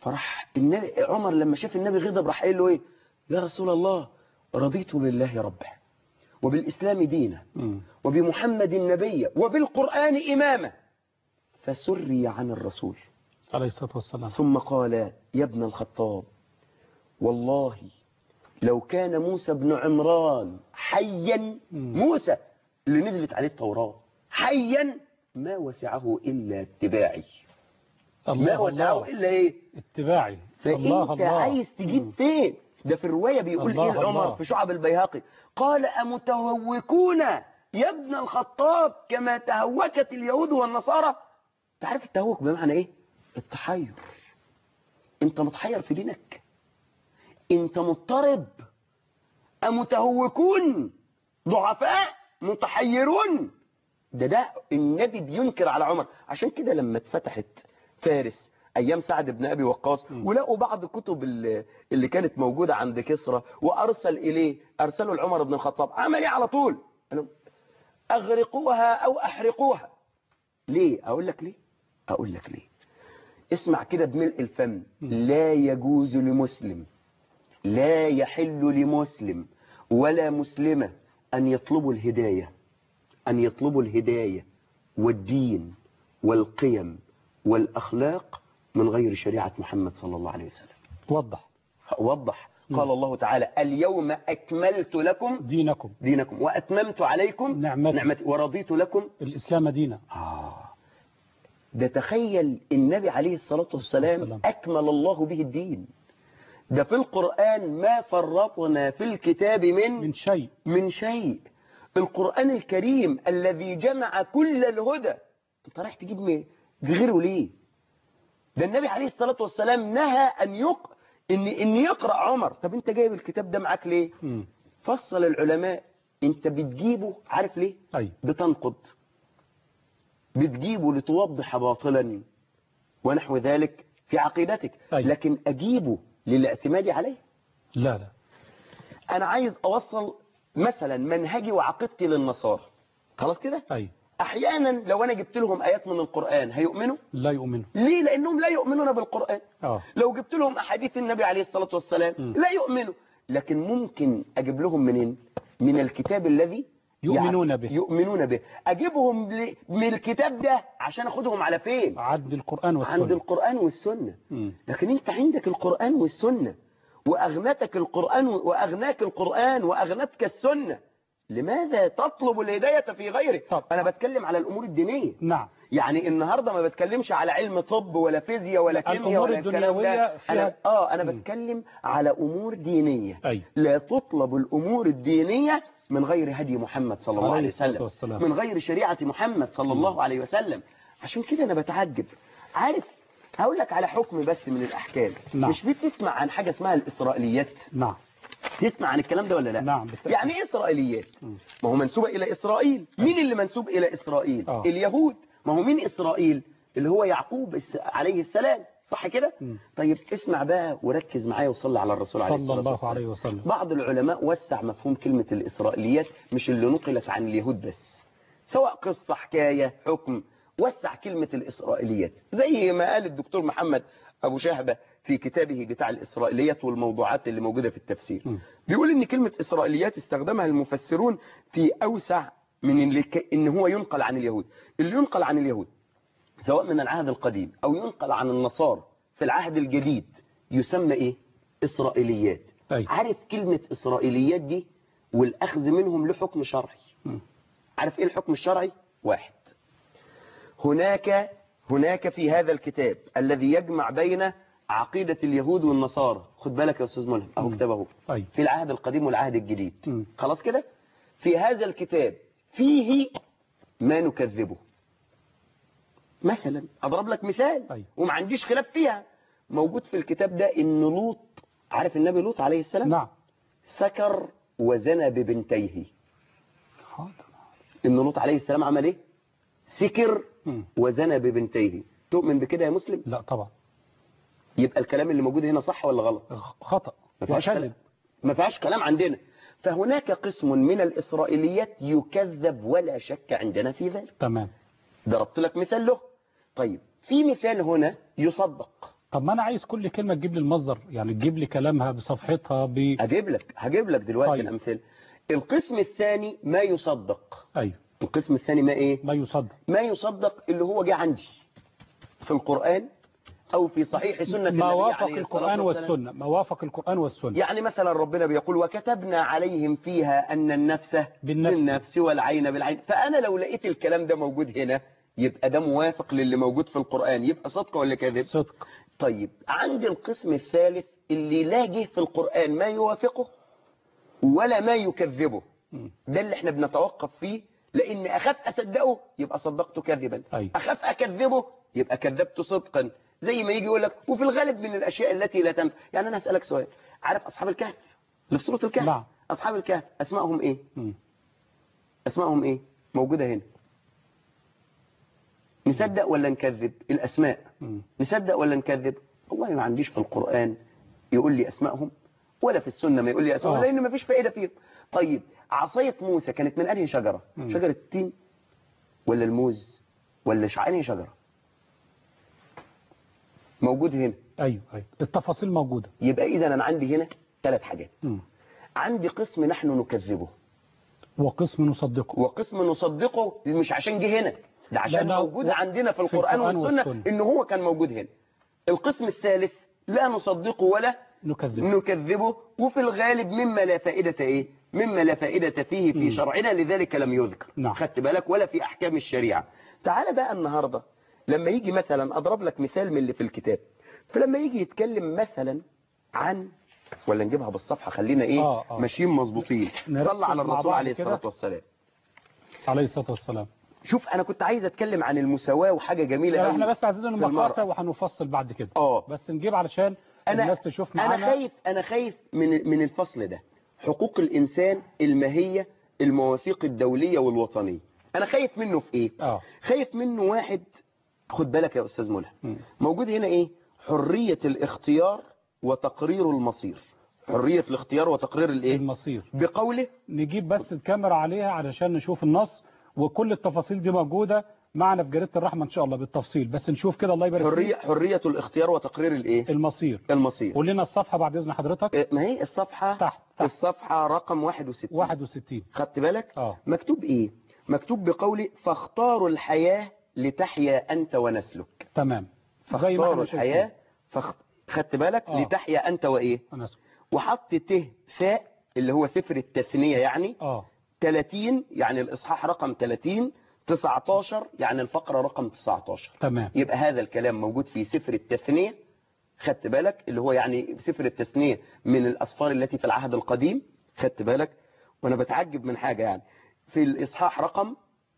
فراح النبي عمر لما شاف النبي غضب راح قال له ايه يا رسول الله رضيت بالله ربا وبالإسلام دينا مم. وبمحمد نبيا وبالقرآن إماما فسري عن الرسول عليه الصلاة والسلام ثم قال يا ابن الخطاب والله لو كان موسى بن عمران حيا مم. موسى اللي نزلت عليه التوراة حيا ما وسعه إلا اتباعي ما الله وسعه الله إلا إيه اتباعي فانت الله الله عايز تجيب مم. فين ده في الروايه بيقول الله ايه لعمر الله. في شعب البيهقي قال امتهوكون يا ابن الخطاب كما تهوكت اليهود والنصارى تعرف التهوك بمعنى ايه التحير انت متحير في دينك انت مضطرب امتهوكون ضعفاء متحيرون ده ده النبي بينكر على عمر عشان كده لما اتفتحت فارس ايام سعد بن ابي وقاص م. ولقوا بعض كتب اللي اللي كانت موجوده عند كسرى وارسل اليه ارسلوا لعمر بن الخطاب عمل ايه على طول قال لهم اغرقوها او احرقوها ليه اقول لك ليه اقول لك ليه اسمع كده بملء الفم لا يجوز لمسلم لا يحل لمسلم ولا مسلمة أن يطلبوا الهداية أن يطلبوا الهداية والدين والقيم والأخلاق من غير شريعة محمد صلى الله عليه وسلم وضح وضح قال الله تعالى اليوم أكملت لكم دينكم دينكم وأتممت عليكم نعمتي. نعمتي ورضيت لكم الإسلام دينا آه ده تخيل النبي عليه الصلاة والسلام والسلام. أكمل الله به الدين ده في القرآن ما فرطنا في الكتاب من من شيء من شيء القرآن الكريم الذي جمع كل الهدى انت رايح تجيب مين غيره ليه ده النبي عليه الصلاة والسلام نهى أن يق... إن... إن يقرأ عمر طب انت جايب الكتاب ده معاك ليه مم. فصل العلماء انت بتجيبه عارف ليه أي بتنقض بتجيبه لتوضح باطلا ونحو ذلك في عقيدتك أي. لكن أجيبه للاعتماد عليه لا لا أنا عايز أوصل مثلا منهجي وعقيدتي للنصارى خلاص كده أي أحيانا لو أنا جبت لهم آيات من القرآن هيؤمنوا لا يؤمن ليه لأنهم لا يؤمنون بالقرآن آه لو جبت لهم أحاديث النبي عليه الصلاة والسلام م. لا يؤمنوا لكن ممكن أجيب لهم منين من الكتاب الذي يؤمنون يع- به. يؤمنون به أجيبهم ل- من الكتاب ده عشان أخدهم على فين عد القرآن عند والسنة القرآن والسنة مم. لكن انت عندك القرآن والسنة وأغنتك القرآن وأغناك القرآن وأغنتك السنة لماذا تطلب الهداية في غيره طب. أنا بتكلم على الأمور الدينية نعم يعني النهاردة ما بتكلمش على علم طب ولا فيزياء ولا كيمياء الأمور ولا الكلام الدنيوية ده فيها- أنا آه أنا مم. بتكلم على أمور دينية أي لا تطلب الأمور الدينية من غير هدي محمد صلى الله عليه عليه الصلاة وسلم والسلام. من غير شريعة محمد صلى الله عليه وسلم عشان كده أنا بتعجب عارف هقول لك على حكم بس من الأحكام نعم. مش بتسمع عن حاجة اسمها الإسرائيليات نعم تسمع عن الكلام ده ولا لا نعم، بالتأكيد. يعني ايه إسرائيليات مم. ما هو منسوبة إلى إسرائيل مين اللي منسوب إلى إسرائيل آه. اليهود ما هو مين إسرائيل اللي هو يعقوب الس- عليه السلام صح كده مم. طيب اسمع بقى وركز معايا وصلي على الرسول عليه صلى الصلاة الله والسلام عليه وسلم بعض العلماء وسع مفهوم كلمة الإسرائيليات مش اللي نقلت عن اليهود بس سواء قصة حكاية حكم وسع كلمة الإسرائيليات زي ما قال الدكتور محمد أبو شهبة في كتابه بتاع الإسرائيليات والموضوعات اللي موجودة في التفسير م. بيقول إن كلمة إسرائيليات استخدمها المفسرون في أوسع من اللي ك... إن هو ينقل عن اليهود اللي ينقل عن اليهود سواء من العهد القديم أو ينقل عن النصارى في العهد الجديد يسمى إيه إسرائيليات أي عارف كلمة إسرائيليات دي والأخذ منهم له حكم شرعي مم. عارف إيه الحكم الشرعي واحد هناك هناك في هذا الكتاب الذي يجمع بين عقيدة اليهود والنصارى خد بالك يا أستاذ ملهم أهو مم. كتابه أي في العهد القديم والعهد الجديد مم. خلاص كده في هذا الكتاب فيه ما نكذبه مثلا أضرب لك مثال أي. وما عنديش خلاف فيها موجود في الكتاب ده إن لوط عارف النبي لوط عليه السلام نعم سكر وزنى ببنتيه حاضر ان لوط عليه السلام عمل ايه سكر مم. وزنى ببنتيه تؤمن بكده يا مسلم لا طبعا يبقى الكلام اللي موجود هنا صح ولا غلط خطأ ما فيهاش كلام وكذب ما فيهاش كلام عندنا فهناك قسم من الإسرائيليات يكذب ولا شك عندنا في ذلك تمام ضربت لك مثال له طيب في مثال هنا يصدق طب ما انا عايز كل كلمه تجيب لي المصدر يعني تجيب لي كلامها بصفحتها ب هجيب لك هجيب لك دلوقتي طيب. الامثله القسم الثاني ما يصدق ايوه القسم الثاني ما ايه ما يصدق ما يصدق اللي هو جه عندي في القرآن أو في صحيح سنة ما النبي وافق عليه الصلاة القران والسلام. والسنه ما وافق القران والسنه يعني مثلا ربنا بيقول وكتبنا عليهم فيها أن النفس بالنفس. بالنفس والعين بالعين فأنا لو لقيت الكلام ده موجود هنا يبقى ده موافق للي موجود في القرآن يبقى صدق ولا كذب صدق طيب عندي القسم الثالث اللي لا جه في القرآن ما يوافقه ولا ما يكذبه مم. ده اللي احنا بنتوقف فيه لان اخاف اصدقه يبقى صدقته كذبا أيوة. اخاف اكذبه يبقى كذبته صدقا زي ما يجي يقول لك وفي الغالب من الاشياء التي لا تنفع يعني انا اسالك سؤال عارف اصحاب الكهف اللي في سوره الكهف نعم. اصحاب الكهف اسمائهم ايه مم. اسمائهم ايه موجوده هنا نصدق ولا نكذب الاسماء مم. نصدق ولا نكذب والله ما عنديش في القرآن يقول لي أسمائهم ولا في السنة ما يقول لي أسمائهم آه. لأن ما فيش فائدة فيهم طيب عصاية موسى كانت من أنهي شجرة مم. شجرة التين ولا الموز ولا ش- أنهي شجرة موجود هنا ايوه ايوه التفاصيل موجوده يبقى إذا أنا عندي هنا ثلاث حاجات مم. عندي قسم نحن نكذبه وقسم نصدقه وقسم نصدقه مش عشان جه هنا ده عشان لأنه موجود و- عندنا في في القرآن القرآن والسنة والسنة. إن هو كان موجود هنا القسم الثالث لا نصدقه ولا نكذب نكذبه وفي الغالب مما لا فائدة ايه مما لا فائدة فيه في مم. شرعنا لذلك لم يذكر نعم. خدت بالك ولا في احكام الشريعة تعال بقى النهاردة لما يجي مثلا اضرب لك مثال من اللي في الكتاب فلما يجي يتكلم مثلا عن ولا نجيبها بالصفحة خلينا ايه آه، آه. ماشيين مظبوطين نركز صلى على مع الرسول بعض عليه كده. الصلاة والسلام عليه الصلاه والسلام شوف انا كنت عايز اتكلم عن المساواة وحاجة جميلة لا قوي احنا بس عايزين في المرأة. المقاطع وهنفصل بعد كده اه بس نجيب علشان انا الناس تشوف انا معانا خايف انا خايف من من الفصل ده حقوق الانسان الماهيه المواثيق الدوليه والوطنيه انا خايف منه في ايه اه خايف منه واحد خد بالك يا استاذ ملهم مم. موجود هنا ايه حريه الاختيار وتقرير المصير حريه الاختيار وتقرير الايه المصير بقوله نجيب بس الكاميرا عليها علشان نشوف النص وكل التفاصيل دي موجودة معنا في جريدة الرحمة ان شاء الله بالتفصيل بس نشوف كده الله يبارك حريه فيك حريه الاختيار وتقرير الايه المصير المصير قول لنا الصفحة بعد اذن حضرتك إيه، ما هي الصفحه تحت تحت الصفحه رقم 61 61 خدت بالك اه مكتوب ايه مكتوب بقوله فاختاروا الحياة لتحيا انت ونسلك تمام زي ما فاختاروا احنا الحياة شايفين فخ... خدت بالك آه. لتحيا انت وايه أنا آسف. وحط ته ثاء اللي هو سفر التثنية يعني اه 30 يعني الاصحاح رقم 30 19 يعني الفقرة رقم 19 تمام يبقى هذا الكلام موجود في سفر التثنية خدت بالك اللي هو يعني سفر التثنية من الأسفار التي في العهد القديم خدت بالك وأنا بتعجب من حاجة يعني في الإصحاح رقم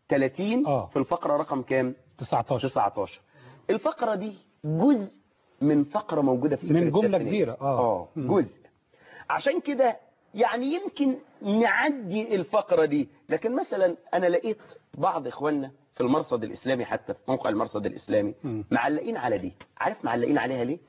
30 آه. في الفقرة رقم كام 19 19 الفقرة دي جزء من فقرة موجودة في سفر من جملة التثنية. كبيرة اه اه مم. جزء عشان كده يعني يمكن نعدي الفقرة دي لكن مثلا أنا لقيت بعض إخواننا في المرصد الإسلامي حتى في موقع المرصد الإسلامي مم. معلقين على دي عارف معلقين عليها ليه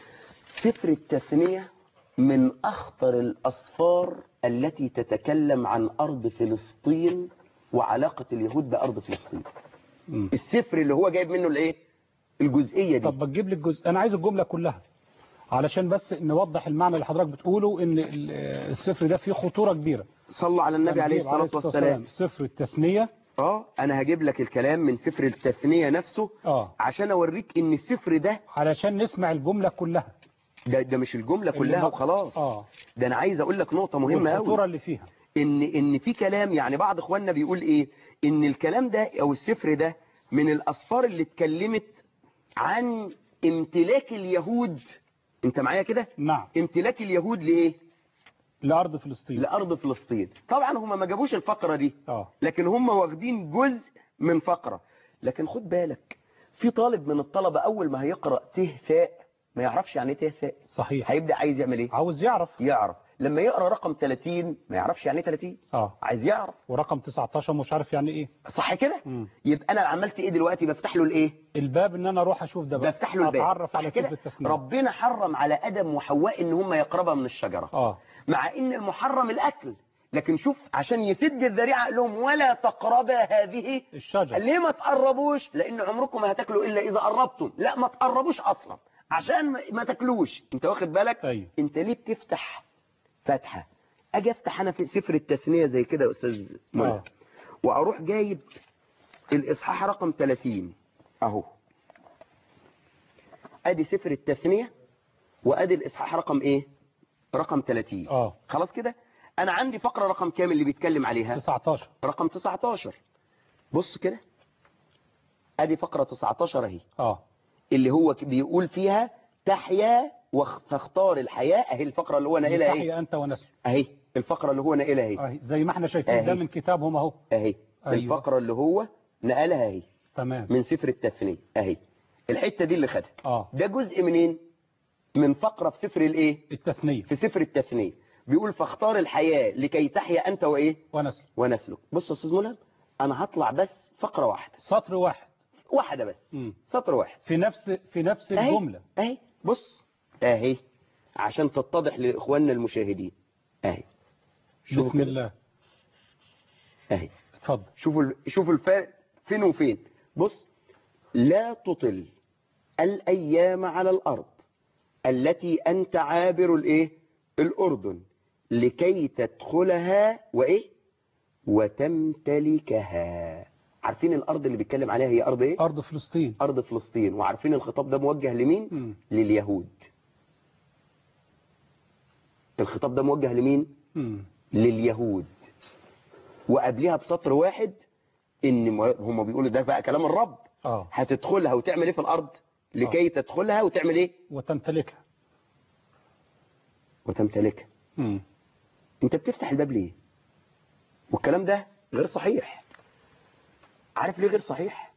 سفر التثنية من أخطر الأسفار التي تتكلم عن أرض فلسطين وعلاقة اليهود بأرض فلسطين مم. السفر اللي هو جايب منه الإيه الجزئية دي طب بتجيب لي الجزء انا عايز الجملة كلها علشان بس نوضح المعنى اللي حضرتك بتقوله ان ال- السفر ده فيه خطورة كبيرة صلوا على النبي عليه هنجيب الصلاة والسلام سفر التثنية اه انا هجيب لك الكلام من سفر التثنية نفسه اه عشان اوريك ان السفر ده علشان نسمع الجملة كلها ده, ده مش الجملة اللي كلها ما- وخلاص اه ده انا عايز اقول لك نقطة مهمة والخطورة قوي اللي فيها ان ان في كلام يعني بعض اخواننا بيقول ايه ان الكلام ده او السفر ده من الاسفار اللي اتكلمت عن امتلاك اليهود انت معايا كده نعم امتلاك اليهود لايه لأرض فلسطين لارض فلسطين طبعا هم ما جابوش الفقرة دي اه لكن هم واخدين جزء من فقرة لكن خد بالك في طالب من الطلبة أول ما هيقرأ ته ثاء ما يعرفش يعني ايه ته ثاء صحيح هيبدأ عايز يعمل ايه عاوز يعرف يعرف لما يقرأ رقم 30 ما يعرفش يعني ايه 30 اه عايز يعرف ورقم 19 مش عارف يعني ايه صح كده مم. يبقى انا عملت ايه دلوقتي بفتح له الايه الباب ان انا اروح اشوف ده بقى بفتح له الباب اتعرف صح على كده سفر التثنية ربنا حرم على ادم وحواء ان هم يقربا من الشجره اه مع ان المحرم الاكل لكن شوف عشان يسد الذريعه قال لهم ولا تقربا هذه الشجر ليه ما تقربوش لان عمركم ما هتاكلوا الا اذا قربتم لا ما تقربوش اصلا عشان ما- ما تاكلوش انت واخد بالك أيوة. انت ليه بتفتح فتحه اجي افتح انا في سفر التثنيه زي كده يا استاذ منى آه. واروح جايب الاصحاح رقم 30 اهو ادي سفر التثنيه وادي الاصحاح رقم ايه رقم 30 اه خلاص كده انا عندي فقره رقم كام اللي بيتكلم عليها 19 رقم 19 بص كده ادي فقره 19 اهي اه اللي هو ك- بيقول فيها تحيا وتختار الحياه اهي الفقره اللي هو ناقلها اهي تحيا انت ونسل اهي الفقره اللي هو ناقلها اهي أهي زي ما احنا شايفين ده أهي. من كتابهم اهو اهي أيوة. الفقره اللي هو نقلها اهي تمام من سفر التثنيه اهي الحته دي اللي خدها اه ده جزء منين من فقره في سفر الايه التثنية في سفر التثنيه بيقول فاختار الحياه لكي تحيا انت وايه ونسل ونسلك بص يا استاذ منى انا هطلع بس فقره واحده سطر واحد واحده بس مم. سطر واحد في نفس في نفس اهي الجملة اهي بص اهي عشان تتضح لاخواننا المشاهدين اهي شوفوا بسم كده. الله اهي اتفضل شوفوا ال- شوفوا الفرق فين وفين بص لا تطل الايام على الارض التي انت عابر الايه الاردن لكي تدخلها وايه وتمتلكها عارفين الارض اللي بيتكلم عليها هي ارض ايه أرض فلسطين ارض فلسطين وعارفين الخطاب ده موجه لمين مم. لليهود الخطاب ده موجه لمين مم. لليهود وقبلها بسطر واحد ان ما- هم بيقولوا ده بقى كلام الرب اه هتدخلها وتعمل ايه في الارض لكي تدخلها وتعمل ايه وتمتلكها وتمتلكها مم. انت بتفتح الباب ليه والكلام ده غير صحيح عارف ليه غير صحيح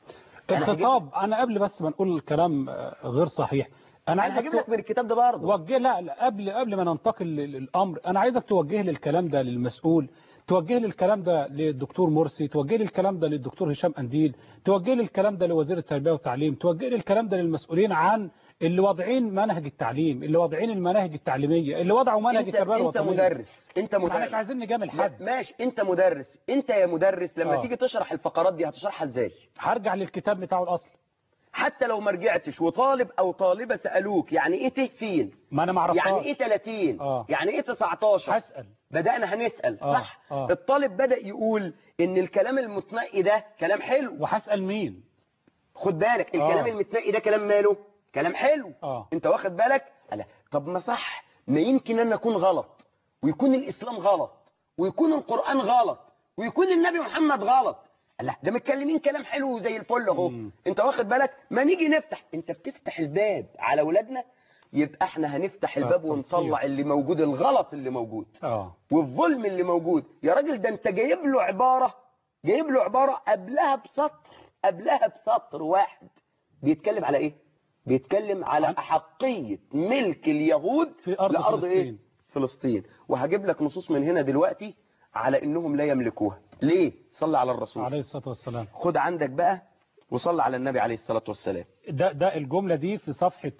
أنا الخطاب انا قبل بس ما نقول الكلام آه، غير صحيح انا انا عايزك هجيب تو- لك من الكتاب ده برضه توجه لا, لا قبل قبل ما ننتقل لل- للامر انا عايزك توجه لي الكلام ده للمسؤول توجه لي الكلام ده للدكتور مرسي توجه لي الكلام ده للدكتور هشام انديل توجه لي الكلام ده لوزير التربيه والتعليم توجه لي الكلام ده للمسؤولين عن اللي واضعين منهج التعليم اللي واضعين المناهج التعليميه اللي وضعوا منهج انت, التربيه انت الوطنيه مدرس انت احنا مش مدرس عايزين نجامل ما- حد ماشي انت مدرس انت يا مدرس لما آه. تيجي تشرح الفقرات دي هتشرحها ازاي هرجع للكتاب بتاعه الاصلي حتى لو ما رجعتش وطالب او طالبه سالوك يعني ايه ته فين ما انا ما اعرفهاش يعني ايه 30 آه. يعني ايه 19 هسال بدانا هنسال آه، صح آه. الطالب بدا يقول ان الكلام المتنقي ده كلام حلو وهسال مين خد بالك الكلام آه. المتنقي ده كلام ماله كلام حلو اه انت واخد بالك لا طب ما صح ما يمكن انا اكون غلط ويكون الاسلام غلط ويكون القران غلط ويكون النبي محمد غلط لا ده متكلمين كلام حلو زي الفل اهو مم. انت واخد بالك ما نيجي نفتح انت بتفتح الباب على اولادنا يبقى احنا هنفتح الباب تنصير. ونطلع اللي موجود الغلط اللي موجود اه والظلم اللي موجود يا راجل ده انت جايب له عبارة جايب له عبارة قبلها بسطر قبلها بسطر واحد بيتكلم على ايه بيتكلم على عن- أحقية ملك اليهود في أرض لأرض فلسطين. ايه فلسطين وهجيب لك نصوص من هنا دلوقتي على انهم لا يملكوها ليه صلى على الرسول عليه الصلاه والسلام خد عندك بقى وصلى على النبي عليه الصلاة والسلام ده ده الجملة دي في صفحة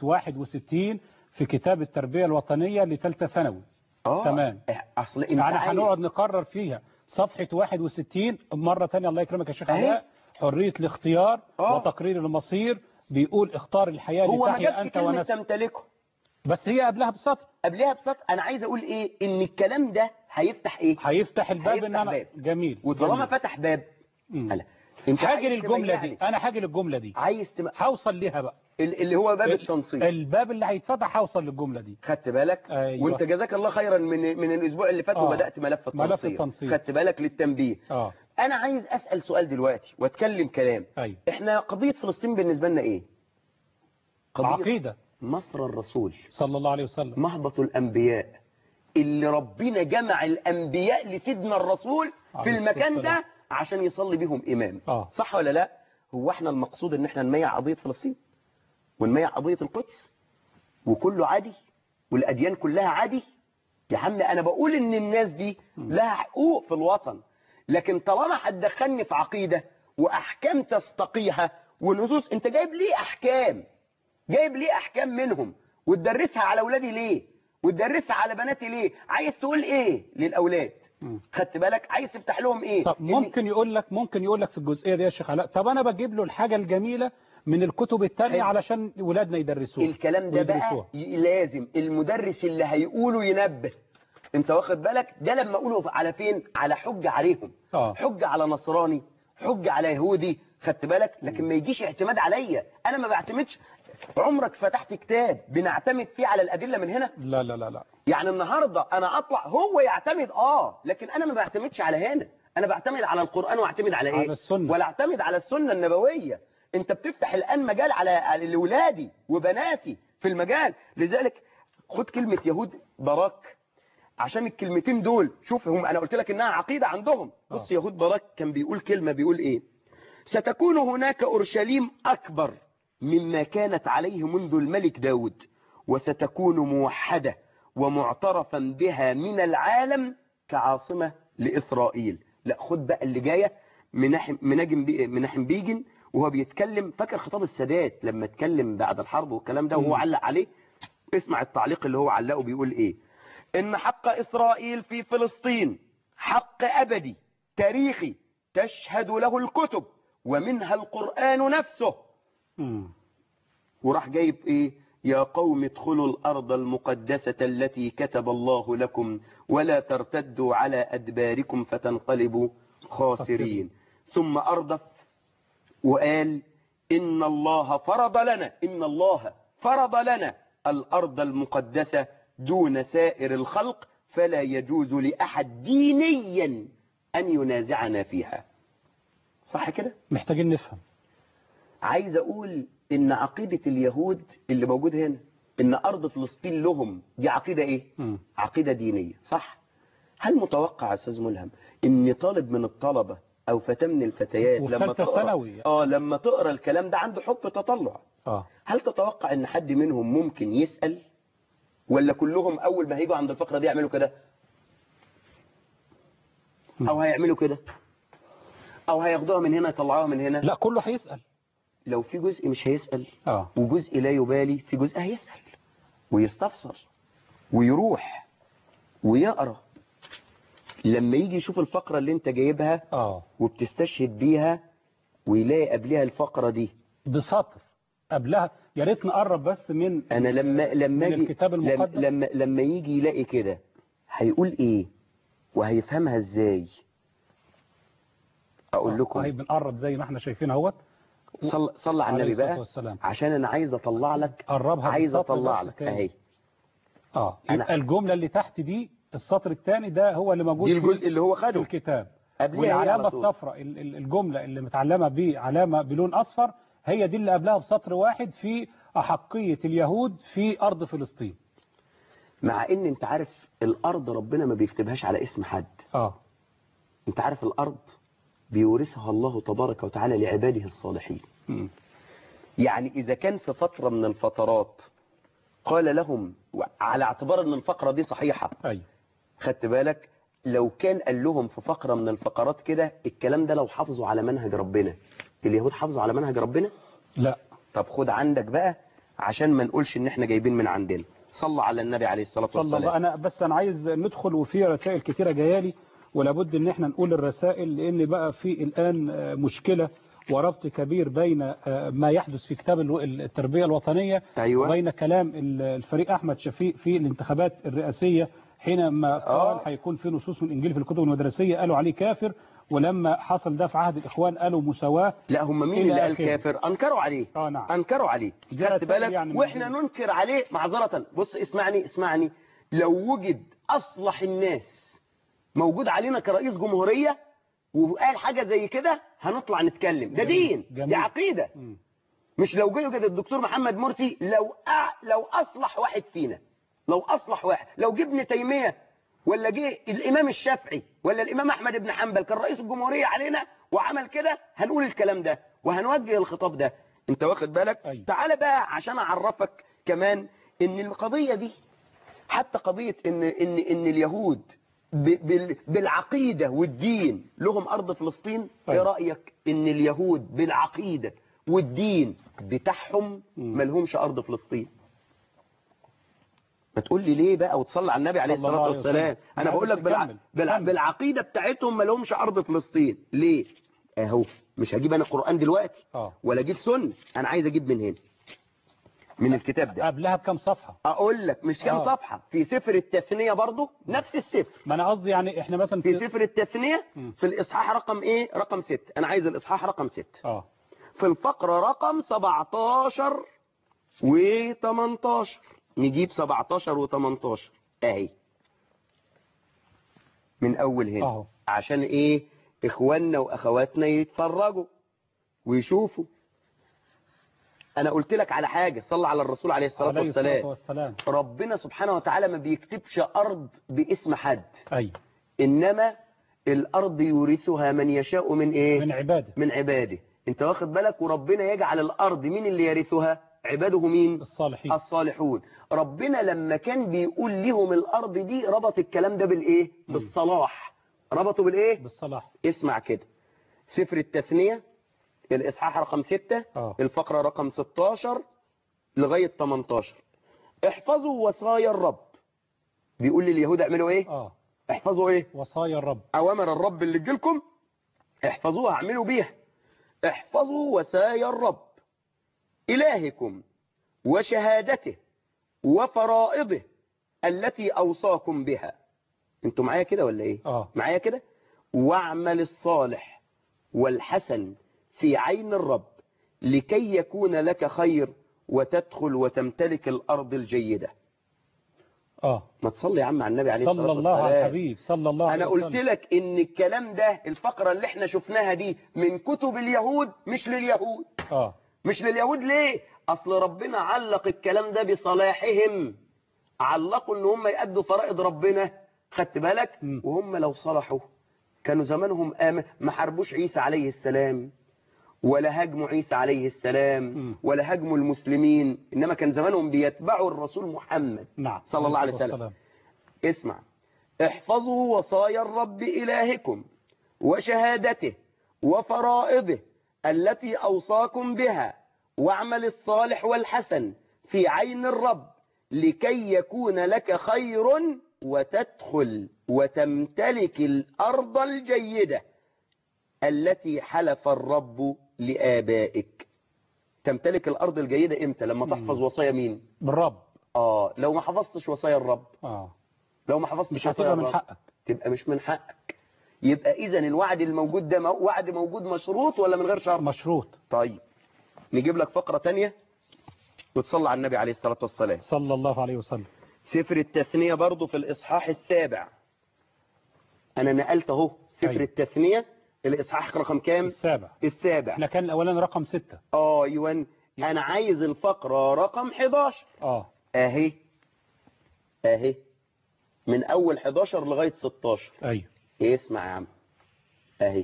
61 في كتاب التربية الوطنية لثالثة ثانوي اه تمام. اه، اصل انت يعني عايز- هنقعد نقرر فيها صفحة 61 مرة تانية الله يكرمك يا شيخ أهي. علاء حرية الاختيار آه. وتقرير المصير بيقول اختار الحياة هو ما لتحيا جابش أنت كلمة ونفسك تمتلكه بس هي قبلها بسطر قبلها بسطر انا عايز اقول ايه ان الكلام ده هيفتح ايه هيفتح الباب هيفتح ان انا باب. جميل وطالما جميل. فتح باب مم. هلا انت حاجة عايز للجملة تميعني. دي انا حاجة للجملة دي عايز تم... هوصل ليها بقى ال- اللي هو باب ال- التنصيب الباب اللي هيتفتح هوصل للجملة دي خدت بالك أيوة. وانت جزاك الله خيرا من من الاسبوع اللي فات آه. وبدات ملف التنصيب ملف التنصيب. خدت بالك للتنبيه اه انا عايز اسال سؤال دلوقتي واتكلم كلام ايوه احنا قضيه فلسطين بالنسبه لنا ايه قضيه عقيدة مصر الرسول صلى الله عليه وسلم مهبط الانبياء اللي ربنا جمع الانبياء لسيدنا الرسول في عليه المكان الصلاة ده عشان يصلي بيهم امام اه صح ولا لا هو احنا المقصود ان احنا نميع قضيه فلسطين ونميع قضيه القدس وكله عادي والاديان كلها عادي يا عم انا بقول ان الناس دي لها حقوق في الوطن لكن طالما هتدخلني في عقيده واحكام تستقيها ونصوص انت جايب ليه احكام جايب ليه احكام منهم وتدرسها على اولادي ليه وتدرسها على بناتي ليه عايز تقول ايه للاولاد مم. خدت بالك عايز تفتح لهم ايه طب إن- ممكن يقول لك ممكن يقول لك في الجزئيه دي يا شيخ علاء طب انا بجيب له الحاجه الجميله من الكتب التانية حلو. علشان ولادنا يدرسوه الكلام ده بقى ويدرسوها. ي- لازم المدرس اللي هيقوله ينبه انت واخد بالك ده لما اقوله على فين على حجة عليهم اه حجة على نصراني حجة على يهودي خدت بالك لكن ما يجيش اعتماد عليا انا ما بعتمدش عمرك فتحت كتاب بنعتمد فيه على الادله من هنا لا لا لا لا يعني النهارده انا اطلع هو يعتمد اه لكن انا ما بعتمدش على هنا انا بعتمد على القران واعتمد على ايه على السنة. ولا اعتمد على السنه النبويه انت بتفتح الان مجال على على لاولادي وبناتي في المجال لذلك خد كلمه يهود براك عشان الكلمتين دول شوف هم انا قلت لك انها عقيده عندهم بص آه. يهود براك كان بيقول كلمه بيقول ايه ستكون هناك اورشليم اكبر مما كانت عليه منذ الملك داود وستكون موحده ومعترفا بها من العالم كعاصمه لاسرائيل لا خد بقى اللي جايه مناحم مناجم بي مناحم بيجن وهو بيتكلم فاكر خطاب السادات لما اتكلم بعد الحرب والكلام ده وهو مم. علق عليه اسمع التعليق اللي هو علقه بيقول ايه ان حق اسرائيل في فلسطين حق ابدي تاريخي تشهد له الكتب ومنها القرآن نفسه مم. وراح جايب ايه يا قوم ادخلوا الارض المقدسة التي كتب الله لكم ولا ترتدوا على ادباركم فتنقلبوا خاسرين ثم اردف وقال ان الله فرض لنا ان الله فرض لنا الارض المقدسة دون سائر الخلق فلا يجوز لاحد دينيا ان ينازعنا فيها صح كده محتاجين نفهم عايز اقول ان عقيدة اليهود اللي موجود هنا ان ارض فلسطين لهم دي عقيدة ايه مم. عقيدة دينية صح هل متوقع يا استاذ ملهم ان طالب من الطلبة او فتاة من الفتيات وفي لما ثالثة تقرا ثانوي. اه لما تقرا الكلام ده عنده حب تطلع اه هل تتوقع ان حد منهم ممكن يسأل ولا كلهم اول ما هيجوا عند الفقرة دي يعملوا كده او هيعملوا كده او هياخدوها من هنا يطلعوها من هنا لا كله هيسأل لو في جزء مش هيسأل اه وجزء لا يبالي في جزء هيسأل ويستفسر ويروح ويقرأ لما يجي يشوف الفقرة اللي انت جايبها اه وبتستشهد بيها ويلاقي قبلها الفقرة دي بسطر قبلها يا ريت نقرب بس من انا لما لما من يجي الكتاب لما المقدس لما, لما يجي يلاقي كده هيقول ايه وهيفهمها ازاي اقول لكم طيب بنقرب زي ما احنا شايفين اهوت صل صل على عليه النبي الصلاة بقى والسلام. عشان انا عايز اطلع لك قربها عايز بالسطر اطلع بس لك تاني. اهي اه أنا- يبقى الجملة اللي تحت دي السطر الثاني ده هو اللي موجود دي في- الجزء اللي هو في خده الكتاب قبلها هي والعلامة على طول. الصفراء ال- ال- الجملة اللي متعلمة بعلامة بلون أصفر هي دي اللي قبلها بسطر واحد في أحقية اليهود في أرض فلسطين مع ان انت عارف الارض ربنا ما بيكتبهاش على اسم حد اه انت عارف الارض بيورثها الله تبارك وتعالى لعباده الصالحين مم. يعني اذا كان في فترة من الفترات قال لهم على اعتبار ان الفقرة دي صحيحة أيوة خدت بالك لو كان قال لهم في فقرة من الفقرات كده الكلام ده لو حافظوا على منهج ربنا اليهود حافظوا على منهج ربنا لا طب خد عندك بقى عشان ما نقولش ان احنا جايبين من عندنا صلى على النبي عليه الصلاة صلى الله والسلام أنا بس أنا عايز ندخل وفي رسائل كتيرة جايالي ولابد إن احنا نقول الرسائل لأن بقى في الآن آه، مشكلة وربط كبير بين آه، ما يحدث في كتاب الو- التربية الوطنية أيوة. وبين كلام ال- الفريق أحمد شفيق في الانتخابات الرئاسية حينما قال آه. هيكون في نصوص من الإنجيل في الكتب المدرسية قالوا عليه كافر ولما حصل ده في عهد الإخوان قالوا مساواة لا هم مين إلى اللي قال آخره. كافر انكروا عليه آه نعم انكروا عليه دي خدت رسائل بالك يعني واحنا موجودة. ننكر عليه معذرة بص اسمعني اسمعني لو وجد اصلح الناس موجود علينا كرئيس جمهورية وقال حاجة زي كده هنطلع نتكلم ده جميل. دين جميل. دي عقيدة مم. مش لو جه كده الدكتور محمد مرسي لو أع... لو اصلح واحد فينا لو اصلح واحد لو جه ابن تيميه ولا جه الامام الشافعي ولا الامام احمد بن حنبل كان رئيس الجمهوريه علينا وعمل كده هنقول الكلام ده وهنوجه الخطاب ده انت واخد بالك أيوة. تعالى بقى عشان اعرفك كمان ان القضيه دي حتى قضيه ان ان ان اليهود ب- بال- بالعقيده والدين لهم ارض فلسطين ايه أيوة. رايك ان اليهود بالعقيده والدين بتاعهم مم. ملهمش ارض فلسطين ما تقول لي ليه بقى وتصلي على النبي عليه صلى الله الصلاه عليه والسلام وسلم. انا أنا بقول لك عايزك بالع... تكمل. بالع... كمل. بالعقيده بتاعتهم ملهمش ارض فلسطين ليه اهو مش هجيب انا قرآن دلوقتي اه ولا اجيب سنة انا عايز اجيب من هنا من الكتاب ده قبلها بكم صفحة اقول لك مش كام آه. صفحة في سفر التثنية برضو نفس السفر ما انا قصدي يعني احنا مثلا في في سفر التثنية مم. في الاصحاح رقم ايه رقم 6 انا عايز الاصحاح رقم 6 اه في الفقرة رقم 17 و18 نجيب 17 و18 اهي من اول هنا اهو عشان ايه اخواننا واخواتنا يتفرجوا ويشوفوا انا قلت لك على حاجة صلى على الرسول عليه الصلاة عليه الصلاة والسلام والسلام ربنا سبحانه وتعالى ما بيكتبش ارض باسم حد اي انما الارض يورثها من يشاء من ايه من عباده من عباده انت واخد بالك وربنا يجعل الارض مين اللي يرثها عباده مين الصالحين الصالحون ربنا لما كان بيقول لهم الارض دي ربط الكلام ده بالايه مم. بالصلاح ربطه بالايه بالصلاح اسمع كده سفر التثنية الاصحاح رقم 6 اه الفقرة رقم 16 لغاية 18 احفظوا وصايا الرب بيقول لليهود اعملوا ايه اه احفظوا ايه وصايا الرب اوامر الرب اللي تجيلكم احفظوها اعملوا بيها احفظوا وصايا الرب الهكم وشهادته وفرائضه التي اوصاكم بها انتوا معايا كده ولا ايه اه معايا كده واعمل الصالح والحسن في عين الرب لكي يكون لك خير وتدخل وتمتلك الارض الجيده اه ما تصلي يا عم على النبي عليه الصلاه صلى والسلام الله على الحبيب صلى الله عليه انا قلت وسلم لك ان الكلام ده الفقرة اللي احنا شفناها دي من كتب اليهود مش لليهود اه مش لليهود ليه اصل ربنا علق الكلام ده بصلاحهم علقوا ان هم يأدوا فرائض ربنا خدت بالك مم. وهم لو صلحوا كانوا زمانهم آمن ما حاربوش عيسى عليه السلام ولا هاجموا عيسى عليه السلام مم. ولا هاجموا المسلمين انما كان زمانهم بيتبعوا الرسول محمد نعم صلى الله عليه الصلاة وسلم. والسلام. اسمع احفظوا وصايا الرب إلهكم وشهادته وفرائضه التي أوصاكم بها واعمل الصالح والحسن في عين الرب لكي يكون لك خير وتدخل وتمتلك الأرض الجيدة التي حلف الرب لآبائك تمتلك الأرض الجيدة إمتى لما تحفظ وصايا مين بالرب آه لو ما حفظتش وصايا الرب اه لو ما حفظتش مش وصايا هتبقى من الرب حقك تبقى مش من حقك يبقى اذا الوعد الموجود ده مو- وعد موجود مشروط ولا من غير شرط مشروط طيب نجيب لك فقرة تانية وتصلى على النبي عليه الصلاة والسلام صلى الله عليه وسلم سفر التثنية برضو في الإصحاح السابع أنا نقلت أهو سفر أيوة. التثنية الإصحاح رقم كام السابع السابع احنا كان الاولاني رقم ستة آه أيوة أنا عايز الفقرة رقم 11 اه أهي أهي من أول 11 لغاية 16 ايوه اسمع يا عم اهي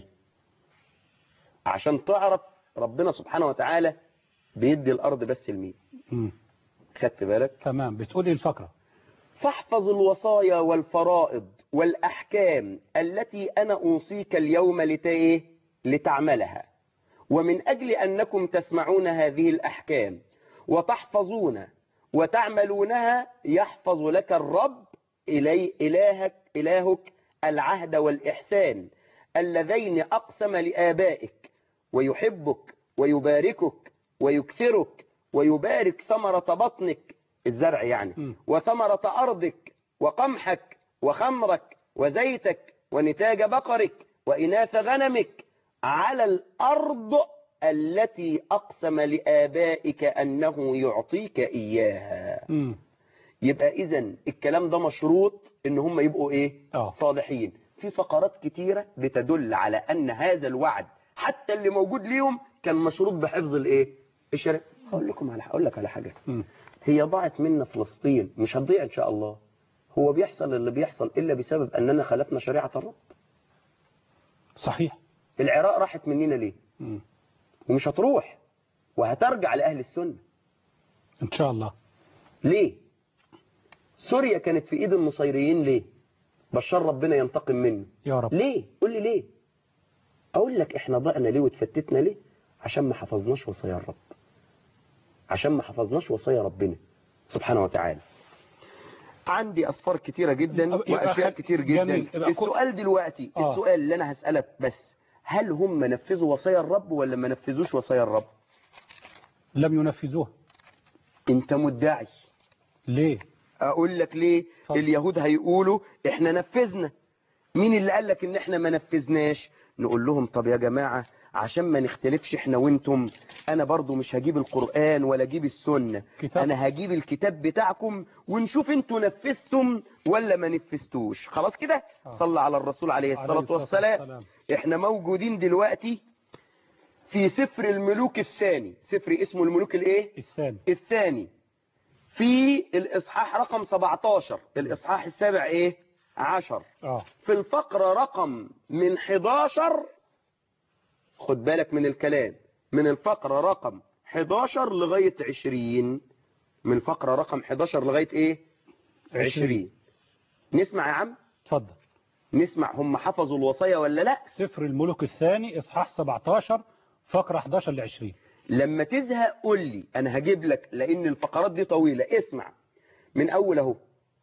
عشان تعرف ربنا سبحانه وتعالى بيدي الارض بس لمين مم. خدت بالك تمام بتقولي الفقرة فاحفظ الوصايا والفرائض والاحكام التي انا اوصيك اليوم لت إيه؟ لتعملها ومن اجل انكم تسمعون هذه الاحكام وتحفظون وتعملونها يحفظ لك الرب إلي إلهك إلهك العهد والإحسان اللذين أقسم لآبائك ويحبك ويباركك ويكثرك ويبارك ثمرة بطنك الزرع يعني م. وثمرة أرضك وقمحك وخمرك وزيتك ونتاج بقرك وإناث غنمك على الأرض التي أقسم لآبائك أنه يعطيك إياها مم. يبقى إذا الكلام ده مشروط إن هم يبقوا إيه آه. صالحين في فقرات كتيرة بتدل على أن هذا الوعد حتى اللي موجود ليهم كان مشروط بحفظ الإيه الشرع أقول لكم على أقول لك على حاجة مم. هي ضاعت منا فلسطين مش هتضيع إن شاء الله هو بيحصل اللي بيحصل إلا بسبب أننا خلفنا شريعة الرب صحيح العراق راحت مننا ليه مم. ومش هتروح وهترجع لأهل السنة ان شاء الله ليه سوريا كانت في ايد النصيريين ليه بشار ربنا ينتقم منه يا رب ليه قول لي ليه اقول لك احنا ضعنا ليه واتفتتنا ليه عشان ما حفظناش وصايا الرب عشان ما حفظناش وصايا ربنا سبحانه وتعالى عندي اصفار كتيرة جدا يبقى واشياء خل- كتير جدا جميل. يبقى كل- السؤال دلوقتي آه. السؤال اللي انا هسألك بس هل هم نفذوا وصايا الرب ولا ما نفذوش وصايا الرب لم ينفذوها انت مدعي ليه اقول لك ليه اتفضل. اليهود هيقولوا احنا نفذنا مين اللي قال لك ان احنا ما نفذناش نقول لهم طب يا جماعة عشان ما نختلفش احنا وانتم انا برضو مش هجيب القرآن ولا اجيب السنة كتاب. انا هجيب الكتاب بتاعكم ونشوف انتوا نفذتم ولا ما نفذتوش خلاص كده آه. صلى على الرسول عليه عليه الصلاة والسلام والسلام. احنا موجودين دلوقتي في سفر الملوك الثاني سفر اسمه الملوك الايه الثاني الثاني في الإصحاح رقم 17 الإصحاح السابع إيه عشر اه في الفقرة رقم من 11 خد بالك من الكلام من الفقرة رقم 11 لغاية 20 من الفقرة رقم 11 لغاية إيه 20 نسمع يا عم اتفضل نسمع هم حفظوا الوصايا ولا لا سفر الملوك الثاني اصحاح 17 فقره 11 ل 20 لما تزهق قول لي انا هجيب لك لان الفقرات دي طويلة اسمع من اول اهو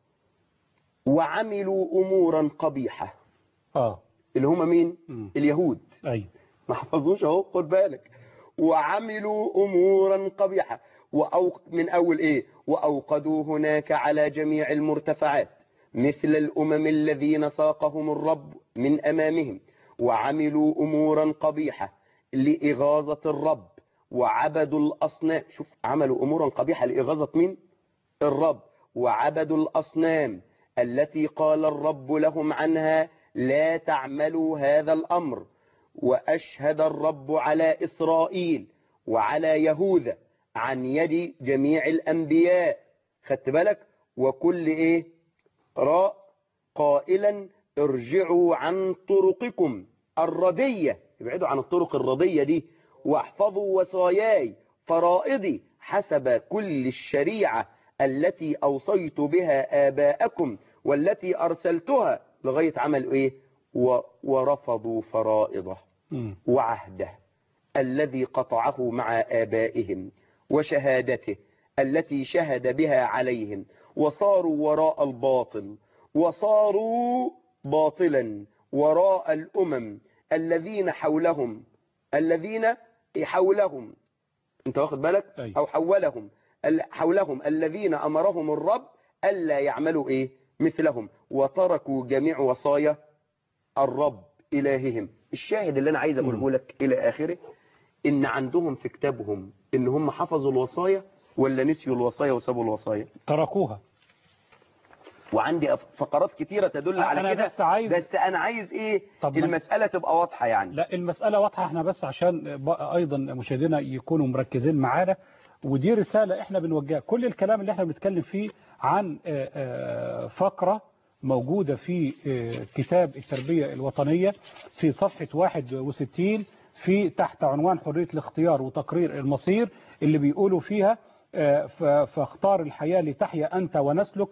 وعملوا امورا قبيحة اه اللي هم مين مم. اليهود ايوه ما حفظوش اهو خد بالك وعملوا امورا قبيحة وأو من اول ايه واوقدوا هناك على جميع المرتفعات مثل الامم الذين ساقهم الرب من امامهم وعملوا امورا قبيحة لاغاظة الرب وعبدوا الاصنام شوف عملوا امورا قبيحة لاغاظة مين الرب وعبدوا الأصنام التي قال الرب لهم عنها لا تعملوا هذا الأمر وأشهد الرب على إسرائيل وعلى يهوذا عن يد جميع الأنبياء خدت بالك وكل إيه راء قائلا ارجعوا عن طرقكم الردية ابعدوا عن الطرق الردية دي واحفظوا وصاياي فرائضي حسب كل الشريعة التي أوصيت بها آباءكم والتي أرسلتها لغاية عمل إيه و- ورفضوا فرائضه مم. وعهده الذي قطعه مع آبائهم وشهادته التي شهد بها عليهم وصاروا وراء الباطل وصاروا باطلا وراء الأمم الذين حولهم الذين حولهم انت واخد بالك أيوة. او حولهم ال- حولهم الذين امرهم الرب الا يعملوا ايه مثلهم وتركوا جميع وصايا الرب الههم الشاهد اللي انا عايز اقوله لك الى اخره ان عندهم في كتابهم ان هم حفظوا الوصايا ولا نسيوا الوصايا وسابوا الوصايا تركوها وعندي أف- فقرات كتيرة تدل أنا على كده بس عايز- بس انا عايز ايه طب ما- المسألة تبقى واضحة يعني لا المسألة واضحة احنا بس عشان بقى ايضا مشاهدينا يكونوا مركزين معانا ودي رسالة احنا بنوجهها كل الكلام اللي احنا بنتكلم فيه عن آه، آه، فقرة موجودة في آه، كتاب التربية الوطنية في صفحة 61 في تحت عنوان حرية الاختيار وتقرير المصير اللي بيقولوا فيها آه، ف- فاختار الحياة لتحيا أنت ونسلك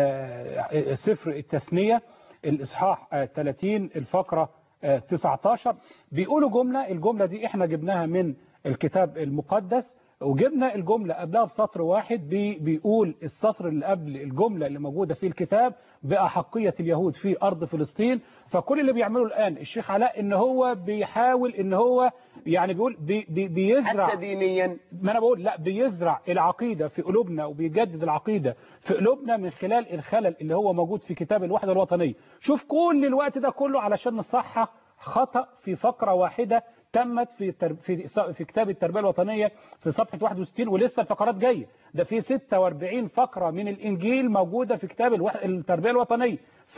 آه، سفر التثنية الإصحاح آه، 30 الفقرة آه، 19 بيقولوا جملة الجملة دي احنا جبناها من الكتاب المقدس وجبنا الجملة قبلها بسطر واحد بي بيقول السطر اللي قبل الجملة اللي موجودة في الكتاب بأحقية اليهود في أرض فلسطين فكل اللي بيعمله الآن الشيخ علاء إن هو بيحاول إن هو يعني بيقول بي بي بيزرع حتى دينيا ما انا بقول لا بيزرع العقيده في قلوبنا وبيجدد العقيده في قلوبنا من خلال الخلل اللي هو موجود في كتاب الوحده الوطنيه شوف كل الوقت ده كله علشان نصحح خطا في فقره واحده تمت في تر... في في كتاب التربيه الوطنيه في صفحه 61 ولسه الفقرات جايه ده في 46 فقره من الانجيل موجوده في كتاب الوح... التربيه الوطنيه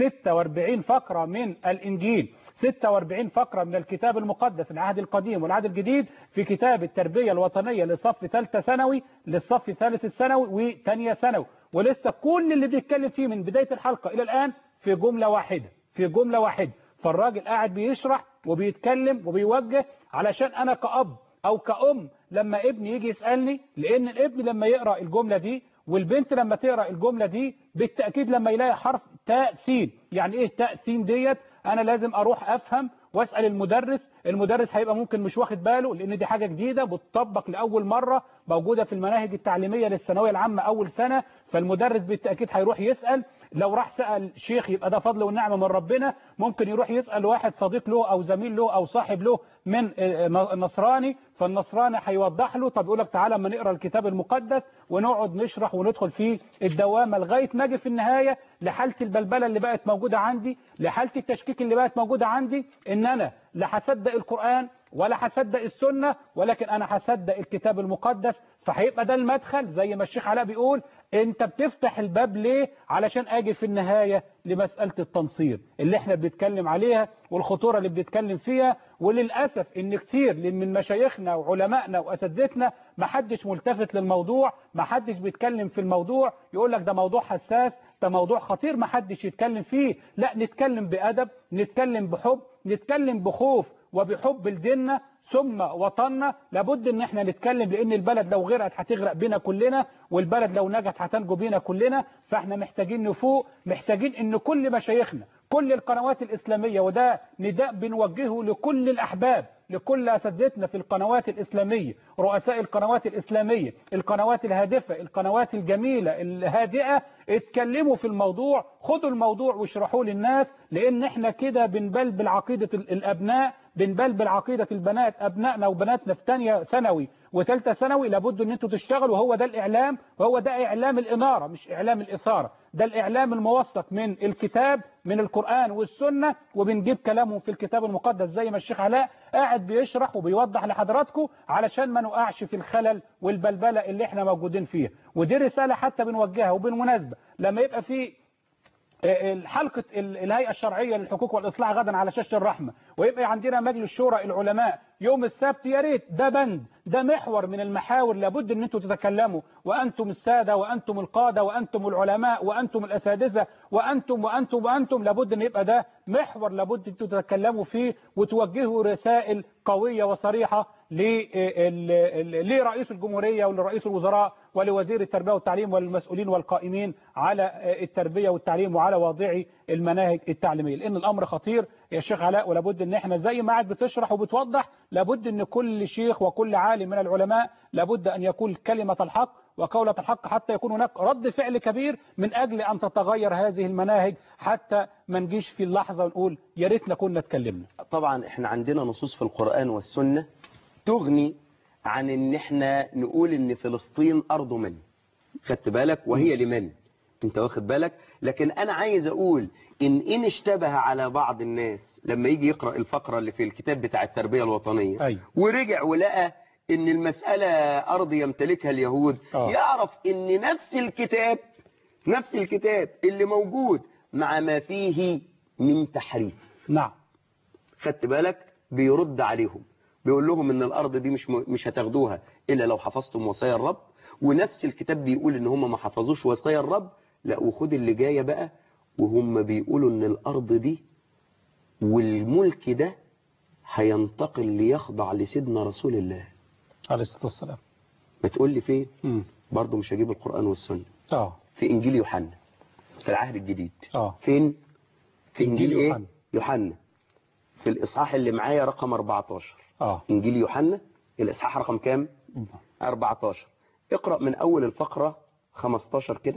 46 فقره من الانجيل 46 فقرة من الكتاب المقدس العهد القديم والعهد الجديد في كتاب التربية الوطنية لصف ثالثة ثانوي للصف الثالث الثانوي وثانية ثانوي ولسه كل اللي بيتكلم فيه من بداية الحلقة إلى الآن في جملة واحدة في جملة واحدة فالراجل قاعد بيشرح وبيتكلم وبيوجه علشان أنا كأب أو كأم لما ابني يجي يسألني لأن الابن لما يقرأ الجملة دي والبنت لما تقرأ الجملة دي بالتأكيد لما يلاقي حرف تاء سين يعني ايه تاء سين ديت انا لازم اروح افهم واسأل المدرس المدرس هيبقى ممكن مش واخد باله لان دي حاجة جديدة بتطبق لاول مرة موجودة في المناهج التعليمية للثانوية العامة اول سنة فالمدرس بالتأكيد هيروح يسأل لو راح سأل شيخ يبقى ده فضل والنعمة من ربنا ممكن يروح يسأل واحد صديق له أو زميل له أو صاحب له من نصراني فالنصراني هيوضح له طب يقول لك تعالى اما نقرا الكتاب المقدس ونقعد نشرح وندخل في الدوامه لغايه ما اجي في النهايه لحاله البلبله اللي بقت موجوده عندي لحاله التشكيك اللي بقت موجوده عندي ان انا لا هصدق القران ولا هصدق السنه ولكن انا هصدق الكتاب المقدس فهيبقى ده المدخل زي ما الشيخ علاء بيقول انت بتفتح الباب ليه علشان اجي في النهايه لمساله التنصير اللي احنا بنتكلم عليها والخطوره اللي بنتكلم فيها وللاسف ان كتير من مشايخنا وعلمائنا واساتذتنا ما حدش ملتفت للموضوع ما حدش بيتكلم في الموضوع يقول لك ده موضوع حساس ده موضوع خطير ما حدش يتكلم فيه لا نتكلم بادب نتكلم بحب نتكلم بخوف وبحب لديننا ثم وطننا لابد ان احنا نتكلم لان البلد لو غرقت هتغرق بينا كلنا والبلد لو نجت هتنجو بينا كلنا فاحنا محتاجين نفوق محتاجين ان كل مشايخنا كل القنوات الإسلامية وده نداء بنوجهه لكل الأحباب لكل أساتذتنا في القنوات الإسلامية رؤساء القنوات الإسلامية القنوات الهادفة القنوات الجميلة الهادئة اتكلموا في الموضوع خدوا الموضوع واشرحوه للناس لأن احنا كده بنبلبل عقيدة الأبناء بنبلبل عقيدة البنات أبنائنا وبناتنا في تانية ثانوي وثالثه ثانوي لابد ان انتوا تشتغلوا وهو ده الاعلام وهو ده اعلام الاناره مش اعلام الاثاره ده الاعلام الموثق من الكتاب من القران والسنه وبنجيب كلامهم في الكتاب المقدس زي ما الشيخ علاء قاعد بيشرح وبيوضح لحضراتكم علشان ما نقعش في الخلل والبلبله اللي احنا موجودين فيها ودي رساله حتى بنوجهها وبالمناسبه لما يبقى في حلقة الهيئة الشرعية للحقوق والإصلاح غدا على شاشة الرحمة ويبقى عندنا مجلس شورى العلماء يوم السبت يا ريت ده بند ده محور من المحاور لابد ان انتم تتكلموا وانتم السادة وانتم القادة وانتم العلماء وانتم الاساتذة وانتم وانتم وانتم لابد ان يبقى ده محور لابد انتم تتكلموا فيه وتوجهوا رسائل قوية وصريحة لرئيس الجمهورية ولرئيس الوزراء ولوزير التربية والتعليم والمسؤولين والقائمين على التربية والتعليم وعلى واضعي المناهج التعليمية لأن الأمر خطير يا شيخ علاء ولابد ان احنا زي ما قاعد بتشرح وبتوضح لابد ان كل شيخ وكل عالم من العلماء لابد ان يقول كلمة الحق وقولة الحق حتى يكون هناك رد فعل كبير من أجل أن تتغير هذه المناهج حتى ما نجيش في اللحظة ونقول يا ريتنا كنا اتكلمنا طبعا احنا عندنا نصوص في القرآن والسنة تغني عن ان احنا نقول ان فلسطين أرض من خدت بالك وهي لمن انت واخد بالك لكن انا عايز اقول ان ان اشتبه على بعض الناس لما يجي يقرأ الفقرة اللي في الكتاب بتاع التربية الوطنية أيوة. ورجع ولقى ان المسألة ارض يمتلكها اليهود آه. يعرف ان نفس الكتاب نفس الكتاب اللي موجود مع ما فيه من تحريف نعم خدت بالك بيرد عليهم بيقول لهم ان الارض دي مش م- مش هتاخدوها الا لو حفظتم وصايا الرب ونفس الكتاب بيقول ان هم ما حفظوش وصايا الرب لا وخد اللي جايه بقى وهم بيقولوا ان الارض دي والملك ده هينتقل ليخضع لسيدنا رسول الله عليه الصلاة والسلام ما تقول لي فين مم. برضه مش هجيب القرآن والسنة اه في انجيل يوحنا في العهد الجديد اه فين في انجيل إنجيل ايه يوحنا. يوحنا في الاصحاح اللي معايا رقم 14 اه انجيل يوحنا الاصحاح رقم كام 14 اقرأ من اول الفقرة 15 كده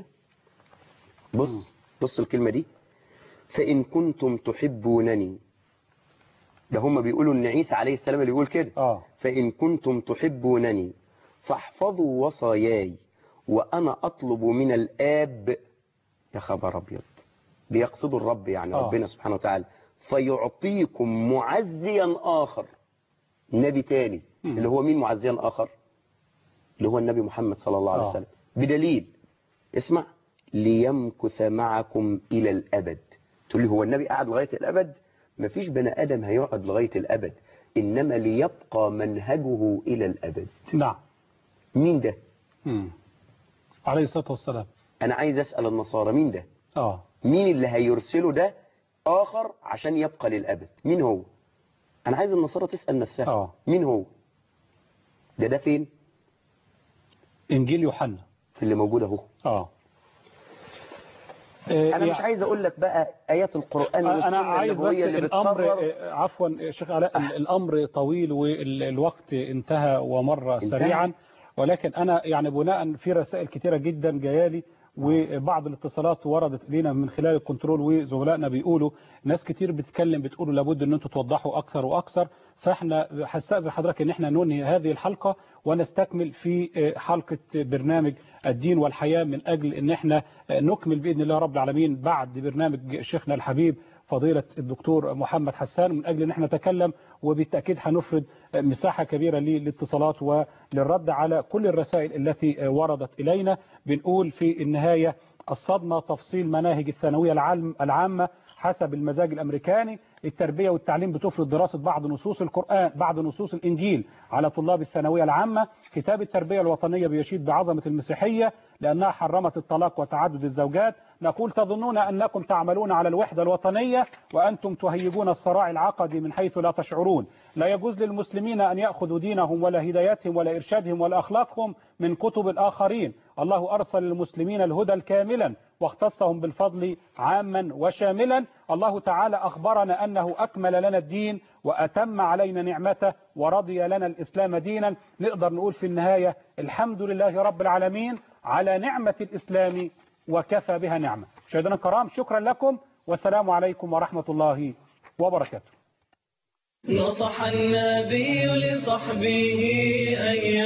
بص بص الكلمة دي فإن كنتم تحبونني ده هم بيقولوا ان عيسى عليه السلام اللي بيقول كده اه فإن كنتم تحبونني فاحفظوا وصاياي وأنا أطلب من الآب يا خبر أبيض بيقصدوا الرب يعني آه. ربنا سبحانه وتعالى فيعطيكم معزيا آخر نبي تاني مم. اللي هو مين معزيا آخر اللي هو النبي محمد صلى الله عليه آه. وسلم بدليل اسمع ليمكث معكم إلى الأبد تقول لي هو النبي قعد لغاية الأبد مفيش بني آدم هيقعد لغاية الأبد إنما ليبقى منهجه إلى الأبد نعم مين ده مم. عليه الصلاة والسلام أنا عايز أسأل النصارى مين ده اه مين اللي هيرسله ده آخر عشان يبقى للأبد مين هو أنا عايز النصارى تسأل نفسها آه. مين هو ده ده فين انجيل يوحنا في اللي موجود اهو اه آه، انا مش يعني- عايز اقول لك بقى ايات القرآن انا والسنة عايز بس النبوية اللي الامر بتقرر آه، عفوا يا شيخ علاء ال- الامر طويل والوقت انتهى ومر انتهى. سريعا ولكن انا يعني بناء في رسائل كتيره جدا جايالي وبعض الاتصالات وردت الينا من خلال الكنترول وزملائنا بيقولوا ناس كتير بتتكلم بتقولوا لابد ان انتم توضحوا اكثر واكثر فاحنا هستاذن حضرتك ان احنا ننهي هذه الحلقه ونستكمل في حلقه برنامج الدين والحياه من اجل ان احنا نكمل باذن الله رب العالمين بعد برنامج شيخنا الحبيب فضيلة الدكتور محمد حسان من أجل أن احنا نتكلم وبالتأكيد هنفرد مساحة كبيرة للاتصالات وللرد على كل الرسائل التي وردت إلينا بنقول في النهاية الصدمة تفصيل مناهج الثانوية العامة حسب المزاج الأمريكاني التربية والتعليم بتفرض دراسة بعض نصوص القرآن بعض نصوص الإنجيل على طلاب الثانوية العامة كتاب التربية الوطنية بيشيد بعظمة المسيحية لأنها حرمت الطلاق وتعدد الزوجات نقول تظنون أنكم تعملون على الوحدة الوطنية وأنتم تهيجون الصراع العقدي من حيث لا تشعرون لا يجوز للمسلمين أن يأخذوا دينهم ولا هدايتهم ولا إرشادهم ولا أخلاقهم من كتب الآخرين الله أرسل للمسلمين الهدى الكاملا واختصهم بالفضل عاما وشاملا الله تعالى أخبرنا أنه أكمل لنا الدين وأتم علينا نعمته ورضي لنا الإسلام دينا نقدر نقول في النهاية الحمد لله رب العالمين على نعمة الإسلام وكفى بها نعمة مشاهدينا الكرام شكرا لكم والسلام عليكم ورحمة الله وبركاته نصح النبي لصحبه أن